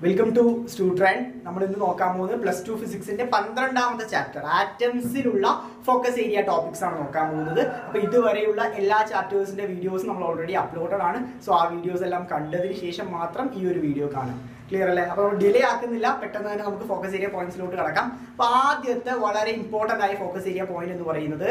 Welcome to സ്റ്റൂട്രൻ നമ്മൾ ഇന്ന് നോക്കാൻ പോകുന്നത് പ്ലസ് ടു ഫിസിക്സിന്റെ പന്ത്രണ്ടാമത്തെ ചാപ്റ്റർ ആറ്റംസിലുള്ള ഫോക്കസ് ഏരിയ ടോപ്പിക്സ് ആണ് നോക്കാൻ പോകുന്നത് അപ്പൊ ഇതുവരെയുള്ള എല്ലാ ചാപ്റ്റേഴ്സിന്റെ വീഡിയോസ് നമ്മൾ ഓൾറെഡി അപ്ലോഡഡ് ആണ് സോ ആ വീഡിയോസ് എല്ലാം കണ്ടതിന് ശേഷം മാത്രം ഈ ഒരു വീഡിയോ കാണാം ക്ലിയർ അല്ലേ അപ്പോൾ ഡിലേ ആക്കുന്നില്ല പെട്ടെന്ന് തന്നെ നമുക്ക് ഫോക്കസ് ഏരിയ പോയിന്റ്സിലോട്ട് കടക്കാം അപ്പൊ ആദ്യത്തെ വളരെ ഇമ്പോർട്ടന്റ് ആയ ഫോക്കസ് ഏരിയ പോയിന്റ് എന്ന് പറയുന്നത്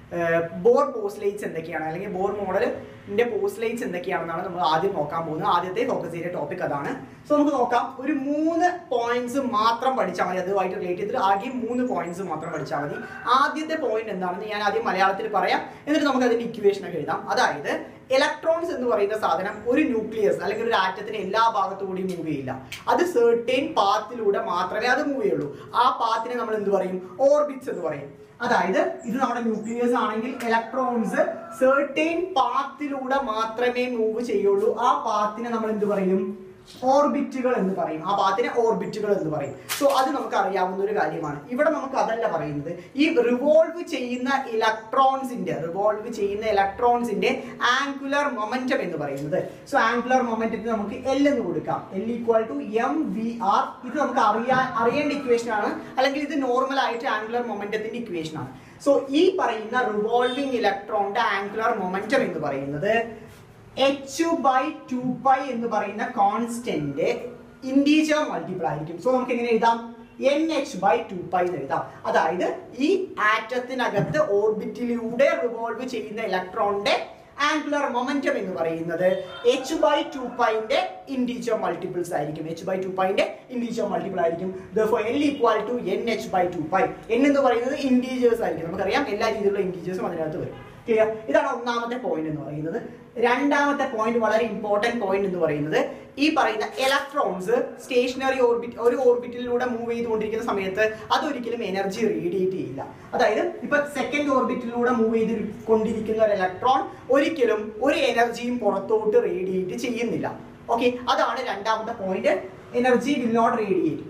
ബോർ പോസ്റ്റ്ലൈറ്റ്സ് എന്തൊക്കെയാണ് അല്ലെങ്കിൽ ബോർ മോഡലിന്റെ പോസ്റ്റ്ലൈറ്റ്സ് എന്തൊക്കെയാണെന്നാണ് നമ്മൾ ആദ്യം നോക്കാൻ പോകുന്നത് ആദ്യത്തെ ഫോക്കസ് ഏരിയ ടോപ്പിക് അതാണ് സോ നമുക്ക് നോക്കാം ഒരു മൂന്ന് പോയിന്റ്സ് മാത്രം പഠിച്ചാൽ മതി അതുമായിട്ട് റിലേറ്റ് ചെയ്തിട്ട് ആകെ മൂന്ന് പോയിന്റ്സ് മാത്രം പഠിച്ചാൽ മതി ആദ്യത്തെ പോയിന്റ് എന്താണെന്ന് ഞാൻ ആദ്യം മലയാളത്തിൽ പറയാം എന്നിട്ട് നമുക്ക് അതിന്റെ ഇക്വേഷൻ ഒക്കെ എഴുതാം അതായത് ഇലക്ട്രോൺസ് എന്ന് പറയുന്ന സാധനം ഒരു ന്യൂക്ലിയസ് അല്ലെങ്കിൽ ഒരു ആറ്റത്തിന് എല്ലാ ഭാഗത്തുകൂടി മൂവ് ചെയ്യില്ല അത് സെർട്ടൈൻ പാത്തിലൂടെ മാത്രമേ അത് മൂവ് ചെയ്യുള്ളൂ ആ പാത്തിനെ നമ്മൾ എന്ത് പറയും ഓർബിറ്റ്സ് എന്ന് പറയും അതായത് ഇത് നമ്മുടെ ന്യൂക്ലിയസ് ആണെങ്കിൽ ഇലക്ട്രോൺസ് സെർട്ടൈൻ പാത്തിലൂടെ മാത്രമേ മൂവ് ചെയ്യുള്ളൂ ആ പാത്തിനെ നമ്മൾ എന്ത് പറയും ഓർബിറ്റുകൾ എന്ന് പറയും ആ പാത്തിനെ ഓർബിറ്റുകൾ എന്ന് പറയും സോ അത് നമുക്ക് അറിയാവുന്ന ഒരു കാര്യമാണ് ഇവിടെ നമുക്ക് അതല്ല പറയുന്നത് ഈ റിവോൾവ് ചെയ്യുന്ന ഇലക്ട്രോൺസിന്റെ റിവോൾവ് ചെയ്യുന്ന ഇലക്ട്രോൺസിന്റെ ആംഗുലർ മൊമെന്റം എന്ന് പറയുന്നത് സോ ആംഗുലർ മൊമെന്റത്തിന് നമുക്ക് എൽ എന്ന് കൊടുക്കാം L equal to M V R ഇത് നമുക്ക് അറിയാൻ അറിയേണ്ട ഇക്വേഷൻ ആണ് അല്ലെങ്കിൽ ഇത് നോർമൽ ആയിട്ട് ആംഗുലർ മൊമെന്റത്തിന്റെ ഇക്വേഷൻ ആണ് സോ ഈ പറയുന്ന റിവോൾവിംഗ് ഇലക്ട്രോണിന്റെ ആംഗുലർ മൊമെന്റം എന്ന് പറയുന്നത് എച്ച് ബൈ ടു പൈ എന്ന് പറയുന്ന കോൺസ്റ്റന്റ് ഇൻഡീജർ മൾട്ടിപ്പിൾ ആയിരിക്കും സോ നമുക്ക് എങ്ങനെ എഴുതാം N H by two pi എന്ന് എഴുതാം അതായത് ഈ ആറ്റത്തിനകത്ത് ഓർബിറ്റിലൂടെ റിവോൾവ് ചെയ്യുന്ന ഇലക്ട്രോണിന്റെ ആംഗുലർ മൊമെന്റം എന്ന് പറയുന്നത് എച്ച് ബൈ ടു പൈന്റെ ഇൻഡീജർ മൾട്ടിപ്പിൾസ് ആയിരിക്കും എച്ച് ബൈ ടു പൈന്റെ ഇൻഡീജർ മൾട്ടിപ്പിൾ ആയിരിക്കും L equal to N H by two pi N എന്ന് പറയുന്നത് ഇൻഡീജേഴ്സ് ആയിരിക്കും നമുക്കറിയാം എല്ലാ രീതിയിലുള്ള ഇൻഡീജേഴ്സും അതിനകത്ത് വരും ക്ലിയർ ഇതാണ് ഒന്നാമത്തെ പോയിന്റ് എന്ന് പറയുന്നത് രണ്ടാമത്തെ പോയിന്റ് വളരെ ഇമ്പോർട്ടന്റ് പോയിന്റ് എന്ന് പറയുന്നത് ഈ പറയുന്ന ഇലക്ട്രോൺസ് സ്റ്റേഷനറി ഓർബിറ്റ് ഒരു ഓർബിറ്റിലൂടെ മൂവ് ചെയ്തുകൊണ്ടിരിക്കുന്ന സമയത്ത് അതൊരിക്കലും എനർജി റേഡിയേറ്റ് ചെയ്യില്ല അതായത് ഇപ്പൊ സെക്കൻഡ് ഓർബിറ്റിലൂടെ മൂവ് ചെയ്ത് കൊണ്ടിരിക്കുന്ന ഒരു ഇലക്ട്രോൺ ഒരിക്കലും ഒരു എനർജിയും പുറത്തോട്ട് റേഡിയേറ്റ് ചെയ്യുന്നില്ല ഓക്കെ അതാണ് രണ്ടാമത്തെ point energy will not radiate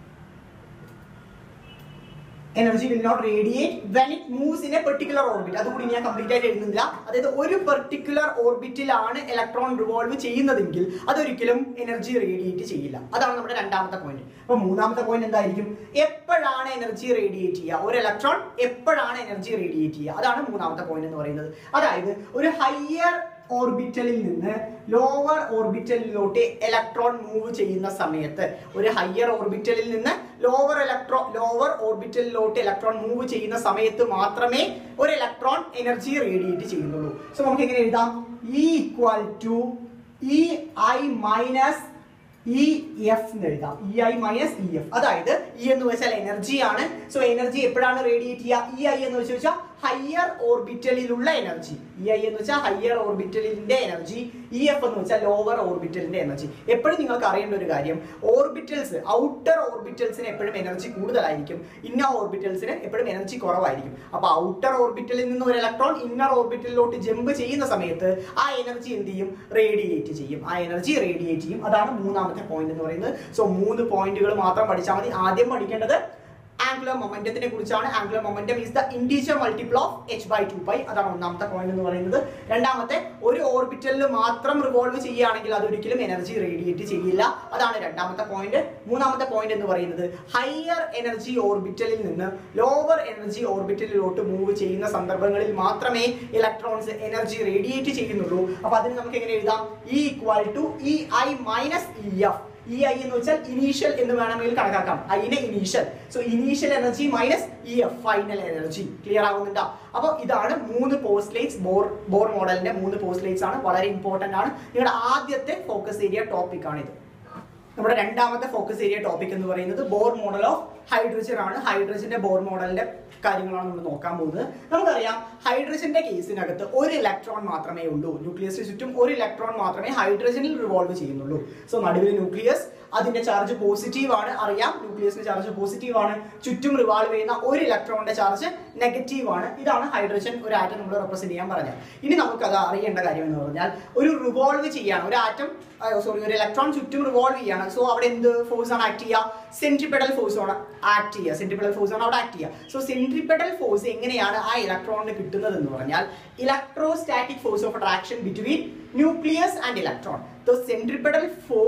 energy will not radiate when it moves in a particular orbit അതുകൂടി ഞാൻ കംപ്ലീറ്റ് ആയിട്ട് എഴുതുന്നില്ല അതായത് ഒരു പെർട്ടിക്കുലർ ഓർബിറ്റിലാണ് ഇലക്ട്രോൺ റിവോൾവ് ചെയ്യുന്നതെങ്കിൽ അതൊരിക്കലും എനർജി റേഡിയേറ്റ് ചെയ്യില്ല അതാണ് നമ്മുടെ രണ്ടാമത്തെ പോയിന്റ് അപ്പൊ മൂന്നാമത്തെ പോയിന്റ് എന്തായിരിക്കും എപ്പോഴാണ് എനർജി റേഡിയേറ്റ് ചെയ്യുക ഒരു ഇലക്ട്രോൺ എപ്പോഴാണ് എനർജി റേഡിയേറ്റ് ചെയ്യുക അതാണ് മൂന്നാമത്തെ പോയിന്റ് എന്ന് പറയുന്നത് അതായത് ഒരു ഹയർ ഓർബിറ്റലിൽ നിന്ന് ലോവർ ഓർബിറ്റലിലോട്ട് ഇലക്ട്രോൺ മൂവ് ചെയ്യുന്ന സമയത്ത് ഒരു ഹയർ ഓർബിറ്റലിൽ നിന്ന് ലോവർ ഇലക്ട്രോ ലോവർ ഓർബിറ്റലിലോട്ട് ഇലക്ട്രോൺ മൂവ് ചെയ്യുന്ന സമയത്ത് മാത്രമേ ഒരു ഇലക്ട്രോൺ എനർജി റേഡിയേറ്റ് ചെയ്യുന്നുള്ളൂ സോ നമുക്ക് എങ്ങനെ എഴുതാം E equal to E I minus E F എന്ന് എഴുതാം E I minus E F അതായത് ഇ എന്ന് വെച്ചാൽ എനർജി ആണ് സോ എനർജി എപ്പോഴാണ് റേഡിയേറ്റ് ചെയ്യുക ഇ ഐ എന്ന് വെച്ച് വെച്ചാൽ ഹയർ ഓർബിറ്റലിലുള്ള എനർജി ഇ ഐ എന്ന് വെച്ചാൽ ഹയർ ഓർബിറ്റലിന്റെ എനർജി ഇ എഫ് എന്ന് വെച്ചാൽ ലോവർ ഓർബിറ്റലിന്റെ എനർജി എപ്പോഴും നിങ്ങൾക്ക് അറിയേണ്ട ഒരു കാര്യം ഓർബിറ്റൽസ് ഔട്ടർ ഓർബിറ്റൽസിന് എപ്പോഴും എനർജി കൂടുതലായിരിക്കും ഇന്നർ ഓർബിറ്റൽസിന് എപ്പോഴും എനർജി കുറവായിരിക്കും അപ്പൊ ഔട്ടർ ഓർബിറ്റലിൽ നിന്ന് ഒരു ഇലക്ട്രോൺ ഇന്നർ ഓർബിറ്റലിലോട്ട് ജമ്പ് ചെയ്യുന്ന സമയത്ത് ആ എനർജി എന്ത് ചെയ്യും റേഡിയേറ്റ് ചെയ്യും ആ എനർജി റേഡിയേറ്റ് ചെയ്യും അതാണ് മൂന്നാമത്തെ പോയിന്റ് എന്ന് പറയുന്നത് സോ മൂന്ന് പോയിന്റുകൾ മാത്രം പഠിച്ചാൽ മതി ആദ്യം പഠിക്കേണ്ടത് ആംഗുലർ മൊമെന്റത്തിനെ കുറിച്ചാണ് angular momentum is the integer multiple of H by two pi അതാണ് ഒന്നാമത്തെ പോയിന്റ് എന്ന് പറയുന്നത് രണ്ടാമത്തെ ഒരു ഓർബിറ്റലിൽ മാത്രം റിവോൾവ് ചെയ്യുകയാണെങ്കിൽ അതൊരിക്കലും എനർജി റേഡിയേറ്റ് ചെയ്യില്ല അതാണ് രണ്ടാമത്തെ പോയിന്റ് മൂന്നാമത്തെ പോയിന്റ് എന്ന് പറയുന്നത് ഹയർ എനർജി ഓർബിറ്റലിൽ നിന്ന് ലോവർ എനർജി ഓർബിറ്റലിലോട്ട് മൂവ് ചെയ്യുന്ന സന്ദർഭങ്ങളിൽ മാത്രമേ ഇലക്ട്രോൺസ് എനർജി റേഡിയേറ്റ് ചെയ്യുന്നുള്ളൂ അപ്പൊ അതിന് നമുക്ക് എങ്ങനെ എഴുതാം E equal to E I minus E F E I എന്ന് വെച്ചാൽ ഇനീഷ്യൽ എന്ന് വേണമെങ്കിൽ കണക്കാക്കാം ഐനെ initial so initial energy minus E F final energy clear ആവുന്നുണ്ടോ അപ്പോൾ ഇതാണ് മൂന്ന് പോസ്റ്റ്ലേറ്റ്സ് ബോർ ബോർ മോഡലിന്റെ മൂന്ന് പോസ്റ്റ്ലേറ്റ്സ് ആണ് വളരെ ഇമ്പോർട്ടന്റ് ആണ് നിങ്ങളുടെ ആദ്യത്തെ ഫോക്കസ് ഏരിയ ടോപ്പിക് ആണ് ഇത് നമ്മുടെ രണ്ടാമത്തെ ഫോക്കസ് ഏരിയ ടോപ്പിക് എന്ന് പറയുന്നത് ബോർ മോഡൽ ഓഫ് ഹൈഡ്രജൻ ആണ് ഹൈഡ്രജന്റെ ബോർ മോഡലിന്റെ കാര്യങ്ങളാണ് നമ്മൾ നോക്കാൻ പോകുന്നത് നമുക്കറിയാം ഹൈഡ്രജന്റെ കേസിനകത്ത് ഒരു ഇലക്ട്രോൺ മാത്രമേ ഉള്ളൂ ന്യൂക്ലിയസിന് ചുറ്റും ഒരു ഇലക്ട്രോൺ മാത്രമേ ഹൈഡ്രജനിൽ റിവോൾവ് ചെയ്യുന്നുള്ളൂ സോ നടുവിൽ ന്യൂക്ലിയസ് അതിന്റെ ചാർജ് പോസിറ്റീവ് ആണ് അറിയാം ന്യൂക്ലിയസിന്റെ ചാർജ് പോസിറ്റീവ് ആണ് ചുറ്റും റിവാൾവ് ചെയ്യുന്ന ഒരു ഇലക്ട്രോണിന്റെ ചാർജ് നെഗറ്റീവ് ആണ് ഇതാണ് ഹൈഡ്രജൻ ഒരു ആറ്റം നമ്മൾ റെപ്രസെന്റ് ചെയ്യാൻ പറഞ്ഞത് ഇനി നമുക്ക് അത് അറിയേണ്ട കാര്യം എന്ന് പറഞ്ഞാൽ ഒരു റിവോൾവ് ചെയ്യാണ് ഒരു ആറ്റം സോറി ഒരു ഇലക്ട്രോൺ ചുറ്റും റിവോൾവ് ചെയ്യാണ് സോ അവിടെ എന്ത് ഫോഴ്സ് ആണ് ആക്ട് ചെയ്യുക സെൻട്രിപെഡൽ ഫോഴ്സ് ആണ് ആക്ട് ചെയ്യുക സെൻട്രിപെഡൽ ഫോഴ്സ് ആണ് അവിടെ ആക്ട് ചെയ്യുക സോ സെൻട്രിപെഡൽ ഫോഴ്സ് എങ്ങനെയാണ് ആ ഇലക്ട്രോണിന് കിട്ടുന്നത് എന്ന് പറഞ്ഞാൽ electrostatic force of attraction between nucleus and electron the centripetal force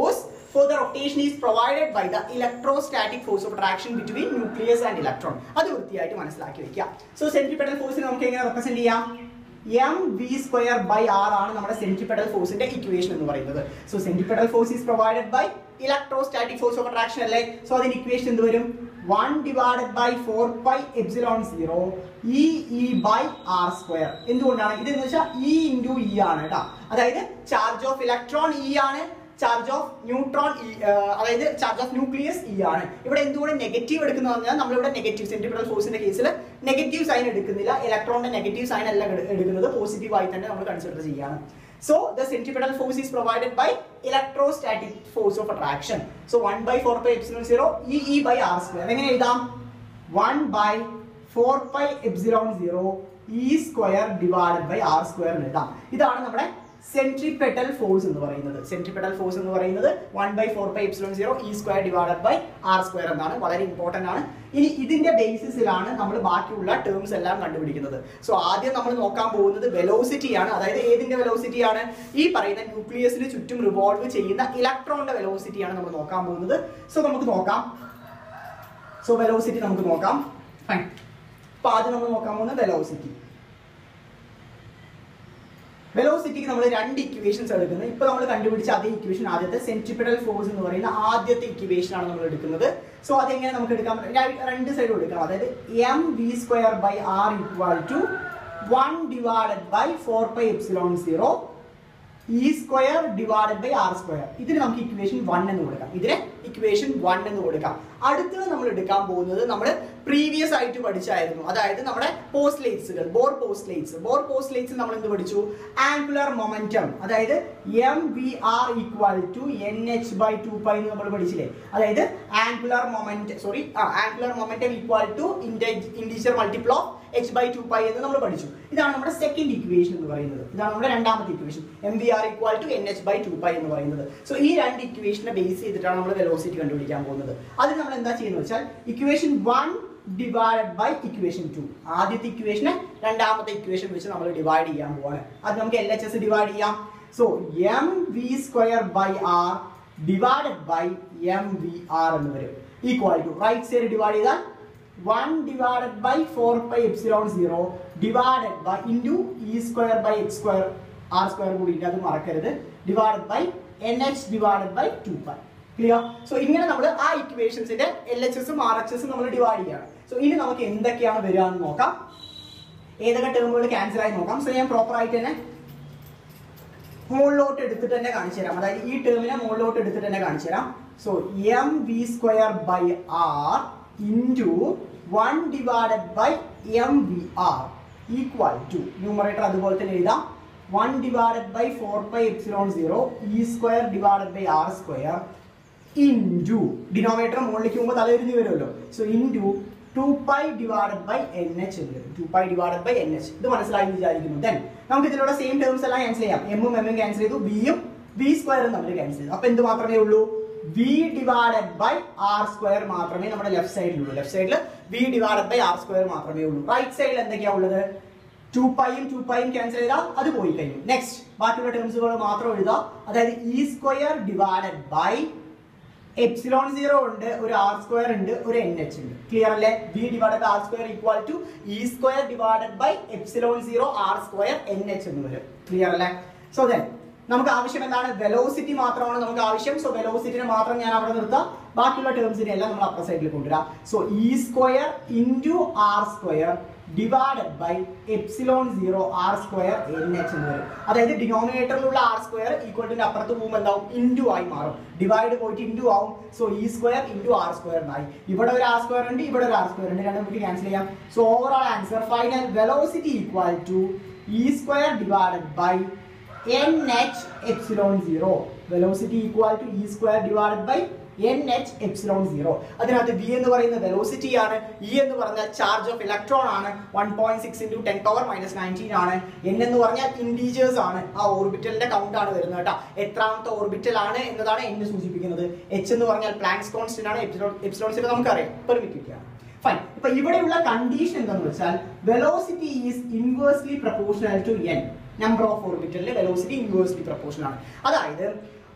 for the rotation is provided by the electrostatic force of attraction between nucleus and electron അത് വൃത്തിയായിട്ട് മനസ്സിലാക്കി വെക്കുക സോ സെൻട്രിപെറ്റൽ ഫോഴ്സിനെ നമുക്ക് എങ്ങനെ റെപ്രസെന്റ് ചെയ്യാം M V square by R ആണ് നമ്മുടെ സെൻട്രിപെറ്റൽ ഫോഴ്സിന്റെ ഇക്വേഷൻ എന്ന് പറയുന്നത് so centripetal force is provided by electrostatic force of attraction അല്ലേ സോ അതിന് ഇക്വേഷൻ എന്ത് വരും one divided by four pi epsilon zero E E by R square എന്തുകൊണ്ടാണ് ഇതെന്ന് വെച്ചാൽ ഇ ഇൻറ്റു ഇ ആണ് കേട്ടോ അതായത് ചാർജ് ഓഫ് ഇലക്ട്രോൺ ഇ ആണ് ചാർജ് ഓഫ് ന്യൂട്രോൺ അതായത് ചാർജ് ഓഫ് ന്യൂക്ലിയസ് ഇ ആണ് ഇവിടെ എന്തുകൊണ്ട് നെഗറ്റീവ് എടുക്കുന്നത് പറഞ്ഞാൽ നമ്മളിവിടെ നെഗറ്റീവ് സെന്റിമീറ്റർ ഫോഴ്സിന്റെ കേസിൽ നെഗറ്റീവ് സൈൻ എടുക്കുന്നില്ല ഇലക്ട്രോണിന്റെ നെഗറ്റീവ് സൈൻ അല്ല എടു- എടുക്കുന്നത് പോസിറ്റീവ് ആയി തന്നെ നമ്മൾ കൺസിഡർ ചെയ്യാണ് so the centimetre force is provided by electrostatic force of attraction so one by four by epsilon zero E E by R square എങ്ങനെ എഴുതാം one by four by epsilon zero E square divided by R square എന്ന് എഴുതാം ഇതാണ് നമ്മുടെ centripetal force എന്ന് പറയുന്നത് centripetal force എന്ന് പറയുന്നത് one by four by epsilon zero E square divided by R square എന്നാണ് വളരെ ഇമ്പോർട്ടന്റ് ആണ് ഇനി ഇതിന്റെ ബേസിസിലാണ് നമ്മൾ ബാക്കിയുള്ള ടേംസ് എല്ലാം കണ്ടുപിടിക്കുന്നത് സോ ആദ്യം നമ്മൾ നോക്കാൻ പോകുന്നത് വെലോസിറ്റി ആണ് അതായത് ഏതിന്റെ വെലോസിറ്റി ആണ് ഈ പറയുന്ന ന്യൂക്ലിയസിന് ചുറ്റും റിവോൾവ് ചെയ്യുന്ന ഇലക്ട്രോണിന്റെ വെലോസിറ്റി ആണ് നമ്മൾ നോക്കാൻ പോകുന്നത് സോ നമുക്ക് നോക്കാം സോ വെലോസിറ്റി നമുക്ക് നോക്കാം ഫൈൻ അപ്പൊ ആദ്യം നമ്മൾ നോക്കാൻ പോകുന്നത് വെലോസിറ്റി വെലോസിറ്റിക്ക് നമ്മൾ രണ്ട് ഇക്വേഷൻസ് എടുക്കുന്നത് ഇപ്പൊ നമ്മൾ കണ്ടുപിടിച്ച അതേ ഇക്വേഷൻ ആദ്യത്തെ സെന്റിപ്പിഡൽ ഫോഴ്സ് എന്ന് പറയുന്ന ആദ്യത്തെ ഇക്വേഷൻ ആണ് നമ്മൾ എടുക്കുന്നത് സോ അതെങ്ങനെ നമുക്ക് എടുക്കാം ര- രണ്ട് സൈഡും എടുക്കാം അതായത് M V square by R equal to one divided by four by epsilon zero E square divided by R square ഇതിന് നമുക്ക് ഇക്വേഷൻ വൺ എന്ന് കൊടുക്കാം ഇതിന് ഇക്വേഷൻ വൺ എന്ന് കൊടുക്കാം അടുത്തത് നമ്മൾ എടുക്കാൻ പോകുന്നത് നമ്മൾ പ്രീവിയസ് ആയിട്ട് പഠിച്ചായിരുന്നു അതായത് നമ്മുടെ പോസ്റ്റ്ലേറ്റ്സുകൾ ബോർ പോസ്റ്റ്ലേറ്റ്സ് ബോർ പോസ്റ്റ്ലേറ്റ്സ് നമ്മൾ എന്ത് പഠിച്ചു ആംഗുലർ മൊമെന്റം അതായത് M V R equal to N H by two pi എന്ന് നമ്മൾ പഠിച്ചില്ലേ അതായത് angular moment sorry angular momentum equal to integer multiple of H by two pi എന്ന് നമ്മൾ പഠിച്ചു ഇതാണ് നമ്മുടെ സെക്കൻഡ് ഇക്വേഷൻ എന്ന് പറയുന്നത് ഇതാണ് നമ്മുടെ രണ്ടാമത്തെ equation M V R equal to N H by two pi എന്ന് പറയുന്നത് സോ ഈ രണ്ട് ഇക്വേഷനെ ബേസ് ചെയ്തിട്ടാണ് നമ്മൾ വെലോസിറ്റി കണ്ടുപിടിക്കാൻ പോകുന്നത് അത് നമ്മൾ എന്താ ചെയ്യുന്നത് വെച്ചാൽ equation one divide by equation two ആദ്യത്തെ ഇക്വേഷനെ രണ്ടാമത്തെ ഇക്വേഷൻ വെച്ച് നമ്മൾ ഡിവൈഡ് ചെയ്യാൻ പോവാണ് അത് നമുക്ക് എൽ എച്ച് എസ് ഡിവൈഡ് ചെയ്യാം so M V square by R divided by M V R എന്ന് വരും equal to right side divide ചെയ്താൽ one divided by four by epsilon zero divided by into E square by X square R square കൂടി ഉണ്ട് അത് മറക്കരുത് divided by N H divided by two pi clear so ഇങ്ങനെ നമ്മൾ ആ ഇക്വേഷൻസിന്റെ L H എസും ആർ എച്ച് എസും നമ്മൾ ഡിവൈഡ് ചെയ്യാണ് സോ ഇനി നമുക്ക് എന്തൊക്കെയാണ് വരിക എന്ന് നോക്കാം ഏതൊക്കെ ടേമുകൾ ക്യാൻസൽ ആയി നോക്കാം സോ ഞാൻ പ്രോപ്പർ ആയിട്ട് തന്നെ മുകളിലോട്ട് എടുത്തിട്ട് തന്നെ കാണിച്ചു തരാം അതായത് ഈ ടേമിനെ മുകളിലോട്ട് എടുത്തിട്ട് തന്നെ കാണിച്ചു തരാം so M V square by R into one divided by M V R equal to numerator അതുപോലെ തന്നെ എഴുതാം one divided by four by epsilon zero E square divided by R square into denominator മുകളിലേക്ക് പോകുമ്പോൾ തലതിരിഞ്ഞ് വരുമല്ലോ so into two pi divided by N H എന്ന് വരും two pi divided by N H ഇത് മനസ്സിലായി എന്ന് വിചാരിക്കുന്നു ദെൻ നമുക്ക് ഇതിലുള്ള സെയിം ടേംസ് എല്ലാം ക്യാൻസൽ ചെയ്യാം എമ്മും എമ്മും ക്യാൻസൽ ചെയ്തു ബിയും ബി സ്ക്വയറും തമ്മിൽ ക്യാൻസൽ ചെയ്തു അപ്പൊ എന്ത് മാത്രമേ ഉള്ളൂ V divided by R square മാത്രമേ നമ്മുടെ ലെഫ്റ്റ് സൈഡിലുള്ളൂ ലെഫ്റ്റ് സൈഡിൽ V divided by R square മാത്രമേ ഉള്ളൂ റൈറ്റ് സൈഡിൽ എന്തൊക്കെയാ ഉള്ളത് ടു പൈയും ടു പൈയും ക്യാൻസൽ ചെയ്താൽ അത് പോയി കഴിഞ്ഞു നെക്സ്റ്റ് ബാക്കിയുള്ള ടേംസുകൾ മാത്രം എഴുതുക അതായത് E square divided by epsilon zero ഉണ്ട് ഒരു ആർ സ്ക്വയർ ഉണ്ട് ഒരു എൻ എച്ച് ഉണ്ട് ക്ലിയർ അല്ലേ V divided R square equal to E square divided by epsilon zero R square N H എന്ന് വരും ക്ലിയർ അല്ലേ സോ ദെൻ നമുക്ക് ആവശ്യം എന്താണ് വെലോസിറ്റി മാത്രമാണ് നമുക്ക് ആവശ്യം സോ വെലോസിറ്റിനെ മാത്രം ഞാൻ അവിടെ നിർത്താം ബാക്കിയുള്ള ടേംസിനെ എല്ലാം നമ്മൾ അപ്പർ സൈഡിൽ കൊണ്ടുവരാം so E square into R square divided by epsilon zero R square N H എന്ന് വരും അതായത് ഡിനോമിനേറ്ററിലുള്ള ആർ സ്ക്വയർ ഈക്വൽ ടു അപ്പുറത്ത് പോകുമ്പോൾ എന്താവും ഇൻറ്റു ആയി മാറും ഡിവൈഡ് പോയിട്ട് ഇൻറ്റു ആവും so E square into R square എന്നായി ഇവിടെ ഒരു ആർ സ്ക്വയർ ഉണ്ട് ഇവിടെ ഒരു ആർ സ്ക്വയർ ഉണ്ട് രണ്ടും നമുക്ക് ക്യാൻസൽ ചെയ്യാം so overall answer final velocity equal to E square divided by N H epsilon zero velocity equal to E square divided by N H epsilon zero അതിനകത്ത് V എന്ന് പറയുന്ന വെലോസിറ്റി ആണ് E എന്ന് പറഞ്ഞാൽ ചാർജ് ഓഫ് ഇലക്ട്രോൺ ആണ് one point six into ten power minus nineteen ആണ് N എന്ന് പറഞ്ഞാൽ ഇൻഡീജേഴ്സ് ആണ് ആ ഓർബിറ്റലിന്റെ കൗണ്ട് ആണ് വരുന്നത് കേട്ടോ എത്രാമത്തെ ഓർബിറ്റൽ ആണ് എന്നതാണ് എന്നെ സൂചിപ്പിക്കുന്നത് എച്ച് എന്ന് പറഞ്ഞാൽ പ്ലാങ്സ് കോൺസ്റ്റന്റ് ആണ് എപ്സിലോൺ എപ്സിലോൺ സീറോ നമുക്കറിയാം പെർമിറ്റിവിറ്റിയാണ് ഫൈൻ ഇപ്പൊ ഇവിടെയുള്ള കണ്ടീഷൻ എന്താണെന്ന് വെച്ചാൽ velocity is inversely proportional to N number of ഓർബിറ്റലിന്റെ വെലോസിറ്റി ഇൻവേഴ്സ്ലി പ്രപ്പോർഷണൽ ആണ് അതായത്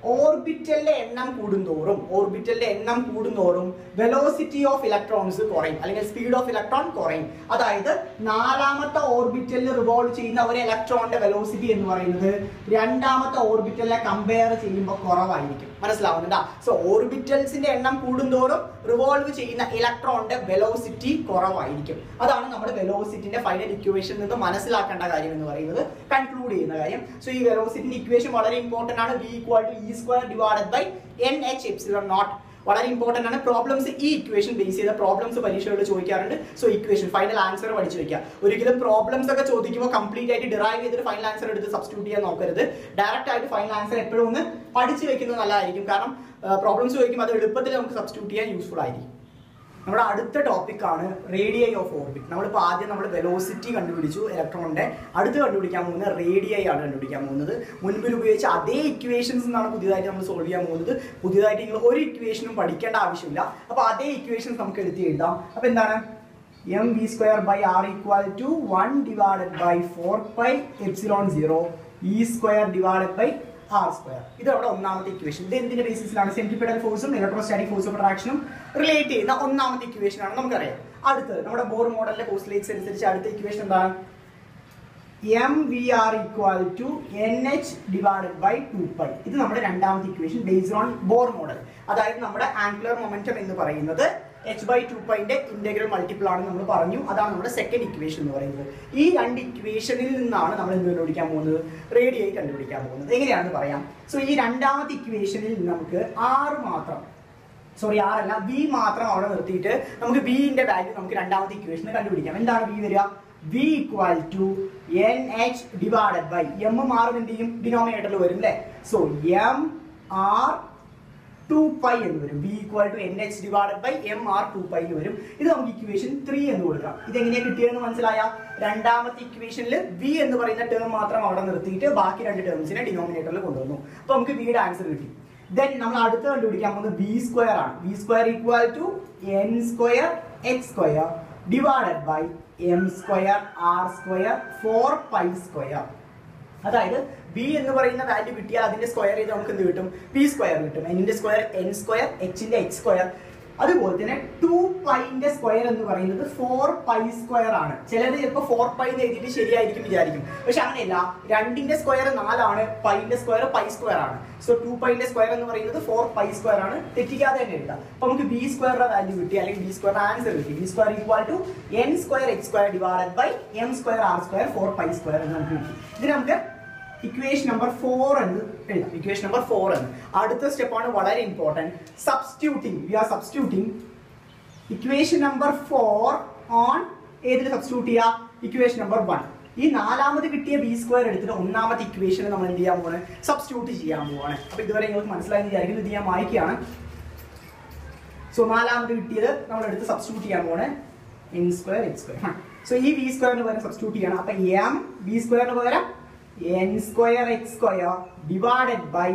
ഓർബിറ്റലിന്റെ എണ്ണം കൂടുന്തോറും ഓർബിറ്റലിന്റെ എണ്ണം കൂടുന്തോറും വെലോസിറ്റി ഓഫ് ഇലക്ട്രോൺസ് കുറയും അല്ലെങ്കിൽ സ്പീഡ് ഓഫ് ഇലക്ട്രോൺ കുറയും അതായത് നാലാമത്തെ ഓർബിറ്റലിൽ റിവോൾവ് ചെയ്യുന്ന ഒരു ഇലക്ട്രോണിന്റെ വെലോസിറ്റി എന്ന് പറയുന്നത് രണ്ടാമത്തെ ഓർബിറ്റലിനെ കമ്പയർ ചെയ്യുമ്പോൾ കുറവായിരിക്കും മനസ്സിലാവുന്നുണ്ടാ സോ ഓർബിറ്റൽസിന്റെ എണ്ണം കൂടുന്തോറും റിവോൾവ് ചെയ്യുന്ന ഇലക്ട്രോണിന്റെ വെലോസിറ്റി കുറവായിരിക്കും അതാണ് നമ്മുടെ വെലോസിറ്റിന്റെ ഫൈനൽ ഇക്വേഷൻ നിന്ന് മനസ്സിലാക്കേണ്ട കാര്യം എന്ന് പറയുന്നത് കൺക്ലൂഡ് ചെയ്യുന്ന കാര്യം സോ ഈ വെലോസിറ്റിന്റെ ഇക്വേഷൻ വളരെ ഇമ്പോർട്ടന്റ് ആണ് V equal to E square divided by N H epsilon naught വളരെ ഇമ്പോർട്ടന്റ് ആണ് പ്രോബ്ലംസ് ഈ ഇക്വേഷൻ ബേസ് ചെയ്ത പ്രോബ്ലംസ് പരീക്ഷകളിൽ ചോദിക്കാറുണ്ട് സോ ഇക്വേഷൻ ഫൈനൽ ആൻസർ പഠിച്ചു വെക്കുക ഒരിക്കലും പ്രോബ്ലംസ് ഒക്കെ ചോദിക്കുമ്പോൾ കംപ്ലീറ്റ് ആയിട്ട് ഡിറൈവ് ചെയ്തിട്ട് ഫൈനൽ ആൻസർ എടുത്ത് സബ്സ്റ്റിറ്റ്യൂട്ട് ചെയ്യാൻ നോക്കരുത് ഡയറക്റ്റ് ആയിട്ട് ഫൈനൽ ആൻസർ എപ്പോഴും ഒന്ന് പഠിച്ചു വെക്കുന്നത് നല്ലതായിരിക്കും കാരണം പ്രോബ്ലംസ് ചോദിക്കുമ്പോൾ അത് എളുപ്പത്തിൽ നമുക്ക് സബ്സ്റ്റിറ്റ്യൂട്ട് ചെയ്യാൻ യൂസ്ഫുൾ ആയിരിക്കും നമ്മുടെ അടുത്ത ടോപ്പിക് ആണ് റേഡിയൈ ഓഫ് ഓർബിറ്റ് നമ്മളിപ്പോൾ ആദ്യം നമ്മൾ വെലോസിറ്റി കണ്ടുപിടിച്ചു ഇലക്ട്രോണിന്റെ അടുത്ത് കണ്ടുപിടിക്കാൻ പോകുന്നത് റേഡിയൈ ആണ് കണ്ടുപിടിക്കാൻ പോകുന്നത് മുൻപിൽ ഉപയോഗിച്ച അതേ ഇക്വേഷൻസ് എന്നാണ് പുതിയതായിട്ട് നമ്മൾ സോൾവ് ചെയ്യാൻ പോകുന്നത് പുതിയതായിട്ട് നിങ്ങൾ ഒരു ഇക്വേഷനും പഠിക്കേണ്ട ആവശ്യമില്ല അപ്പോൾ അതേ ഇക്വേഷൻസ് നമുക്ക് എടുത്ത് എഴുതാം അപ്പോൾ എന്താണ് M V square by R equal to one divided by four by epsilon zero E square divided by R square ഇത് അവിടെ ഒന്നാമത്തെ ഇക്വേഷൻ ഇത് എന്തിന്റെ ബേസിസിലാണ് സെന്റിപ്പിഡൽ ഫോഴ്സും ഇലക്ട്രോസ്റ്റാറ്റിക് ഫോഴ്സ് ഓഫ് അട്രാക്ഷനും റിലേറ്റ് ചെയ്യുന്ന ഒന്നാമത്തെ ഇക്വേഷൻ ആണ് നമുക്കറിയാം അടുത്തത് നമ്മുടെ ബോർ മോഡലിലെ പോസ്റ്റ്ലേറ്റ്സ് അനുസരിച്ച് അടുത്ത ഇക്വേഷൻ എന്താണ് M V R equal to N H divided by two pi ഇത് നമ്മുടെ രണ്ടാമത്തെ equation based on Bohr model അതായത് നമ്മുടെ ആംഗുലർ മൊമെന്റം എന്ന് പറയുന്നത് എച്ച് ബൈ ടു പൈന്റെ ഇന്റഗ്രൽ മൾട്ടിപ്പിൾ ആണ് നമ്മൾ പറഞ്ഞു അതാണ് നമ്മുടെ സെക്കൻഡ് ഇക്വേഷൻ എന്ന് പറയുന്നത് ഈ രണ്ട് ഇക്വേഷനിൽ നിന്നാണ് നമ്മൾ എന്ത് കണ്ടുപിടിക്കാൻ പോകുന്നത് റേഡിയൈ കണ്ടുപിടിക്കാൻ പോകുന്നത് എങ്ങനെയാണെന്ന് പറയാം സോ ഈ രണ്ടാമത്തെ ഇക്വേഷനിൽ നമുക്ക് ആറ് മാത്രം സോറി ആർ അല്ല ബി മാത്രം അവിടെ നിർത്തിയിട്ട് നമുക്ക് ബിന്റെ വാല്യൂ നമുക്ക് രണ്ടാമത്തെ ഇക്വേഷന് കണ്ടുപിടിക്കാം എന്താണ് ബി വരിക V equal to N H divided by M ആറും എന്ത് ചെയ്യും ഡിനോമിനേറ്ററിൽ വരും അല്ലേ so M R two pi എന്ന് വരും V equal to N H divided by M R two pi എന്ന് വരും ഇത് നമുക്ക് ഇക്വേഷൻ ത്രീ എന്ന് കൊടുക്കാം ഇത് എങ്ങനെയാണ് കിട്ടിയതെന്ന് മനസ്സിലായ രണ്ടാമത്തെ ഇക്വേഷനിൽ വി എന്ന് പറയുന്ന ടേം മാത്രം അവിടെ നിർത്തിയിട്ട് ബാക്കി രണ്ട് ടേംസിനെ ഡിനോമിനേറ്ററിൽ കൊണ്ടുവന്നു അപ്പൊ നമുക്ക് വിയുടെ ആൻസർ കിട്ടി ദെൻ നമ്മൾ അടുത്ത് കണ്ടുപിടിക്കാൻ പോകുന്നത് ബി സ്ക്വയർ ആണ് B square equal to N square X square divided by M square R square four pi square അതായത് ബി എന്ന് പറയുന്ന വാല്യൂ കിട്ടിയാൽ അതിന്റെ സ്ക്വയർ ചെയ്ത് നമുക്ക് എന്ത് കിട്ടും പി സ്ക്വയർ കിട്ടും എന്നിന്റെ സ്ക്വയർ എൻ സ്ക്വയർ എച്ചിന്റെ എക്സ് സ്ക്വയർ അതുപോലെ തന്നെ ടു പൈന്റെ സ്ക്വയർ എന്ന് പറയുന്നത് ഫോർ പൈ സ്ക്വയർ ആണ് ചിലത് ചിലപ്പോൾ ഫോർ പൈ എന്ന് എഴുതിയിട്ട് ശരിയായിരിക്കും വിചാരിക്കും പക്ഷെ അങ്ങനെയല്ല രണ്ടിന്റെ സ്ക്വയർ നാലാണ് പൈന്റെ സ്ക്വയർ പൈ സ്ക്വയർ ആണ് സോ ടു പൈന്റെ സ്ക്വയർ എന്ന് പറയുന്നത് ഫോർ പൈ സ്ക്വയർ ആണ് തെറ്റിക്കാതെ തന്നെ എഴുതാം അപ്പൊ നമുക്ക് ബി സ്ക്വയറുടെ വാല്യൂ കിട്ടി അല്ലെങ്കിൽ ബി സ്ക്വയർ ആൻസർ കിട്ടി B square equal to N square X square divided by M square R square four pi square എന്ന് നമുക്ക് കിട്ടി ഇത് നമുക്ക് ഇക്വേഷൻ നമ്പർ ഫോർ എന്ന് എഴുതാം ഇക്വേഷൻ നമ്പർ ഫോർ എന്ന് അടുത്ത സ്റ്റെപ്പാണ് വളരെ important substituting we are substituting equation number four on ഏതിൽ സബ്സ്റ്റിറ്റ്യൂട്ട് ചെയ്യുക ഇക്വേഷൻ നമ്പർ വൺ ഈ നാലാമത് കിട്ടിയ ബി സ്ക്വയർ എടുത്തിട്ട് ഒന്നാമത്തെ ഇക്വേഷൻ നമ്മൾ എന്ത് ചെയ്യാൻ പോവാണ് സബ്സ്റ്റിറ്റ്യൂട്ട് ചെയ്യാൻ പോവാണ് അപ്പൊ ഇതുവരെ നിങ്ങൾക്ക് മനസ്സിലായി വിചാരിക്കുന്നത് ഇത് ഞാൻ വായിക്കുകയാണ് സോ നാലാമത് കിട്ടിയത് നമ്മൾ എടുത്ത് സബ്സ്റ്റിറ്റ്യൂട്ട് ചെയ്യാൻ പോവാണ് n square X square so ഈ ബി സ്ക്വയറിന് പകരം സബ്സ്റ്റിറ്റ്യൂട്ട് ചെയ്യണം അപ്പൊ എം ബി സ്ക്വയറിന് പകരം n square X square divided by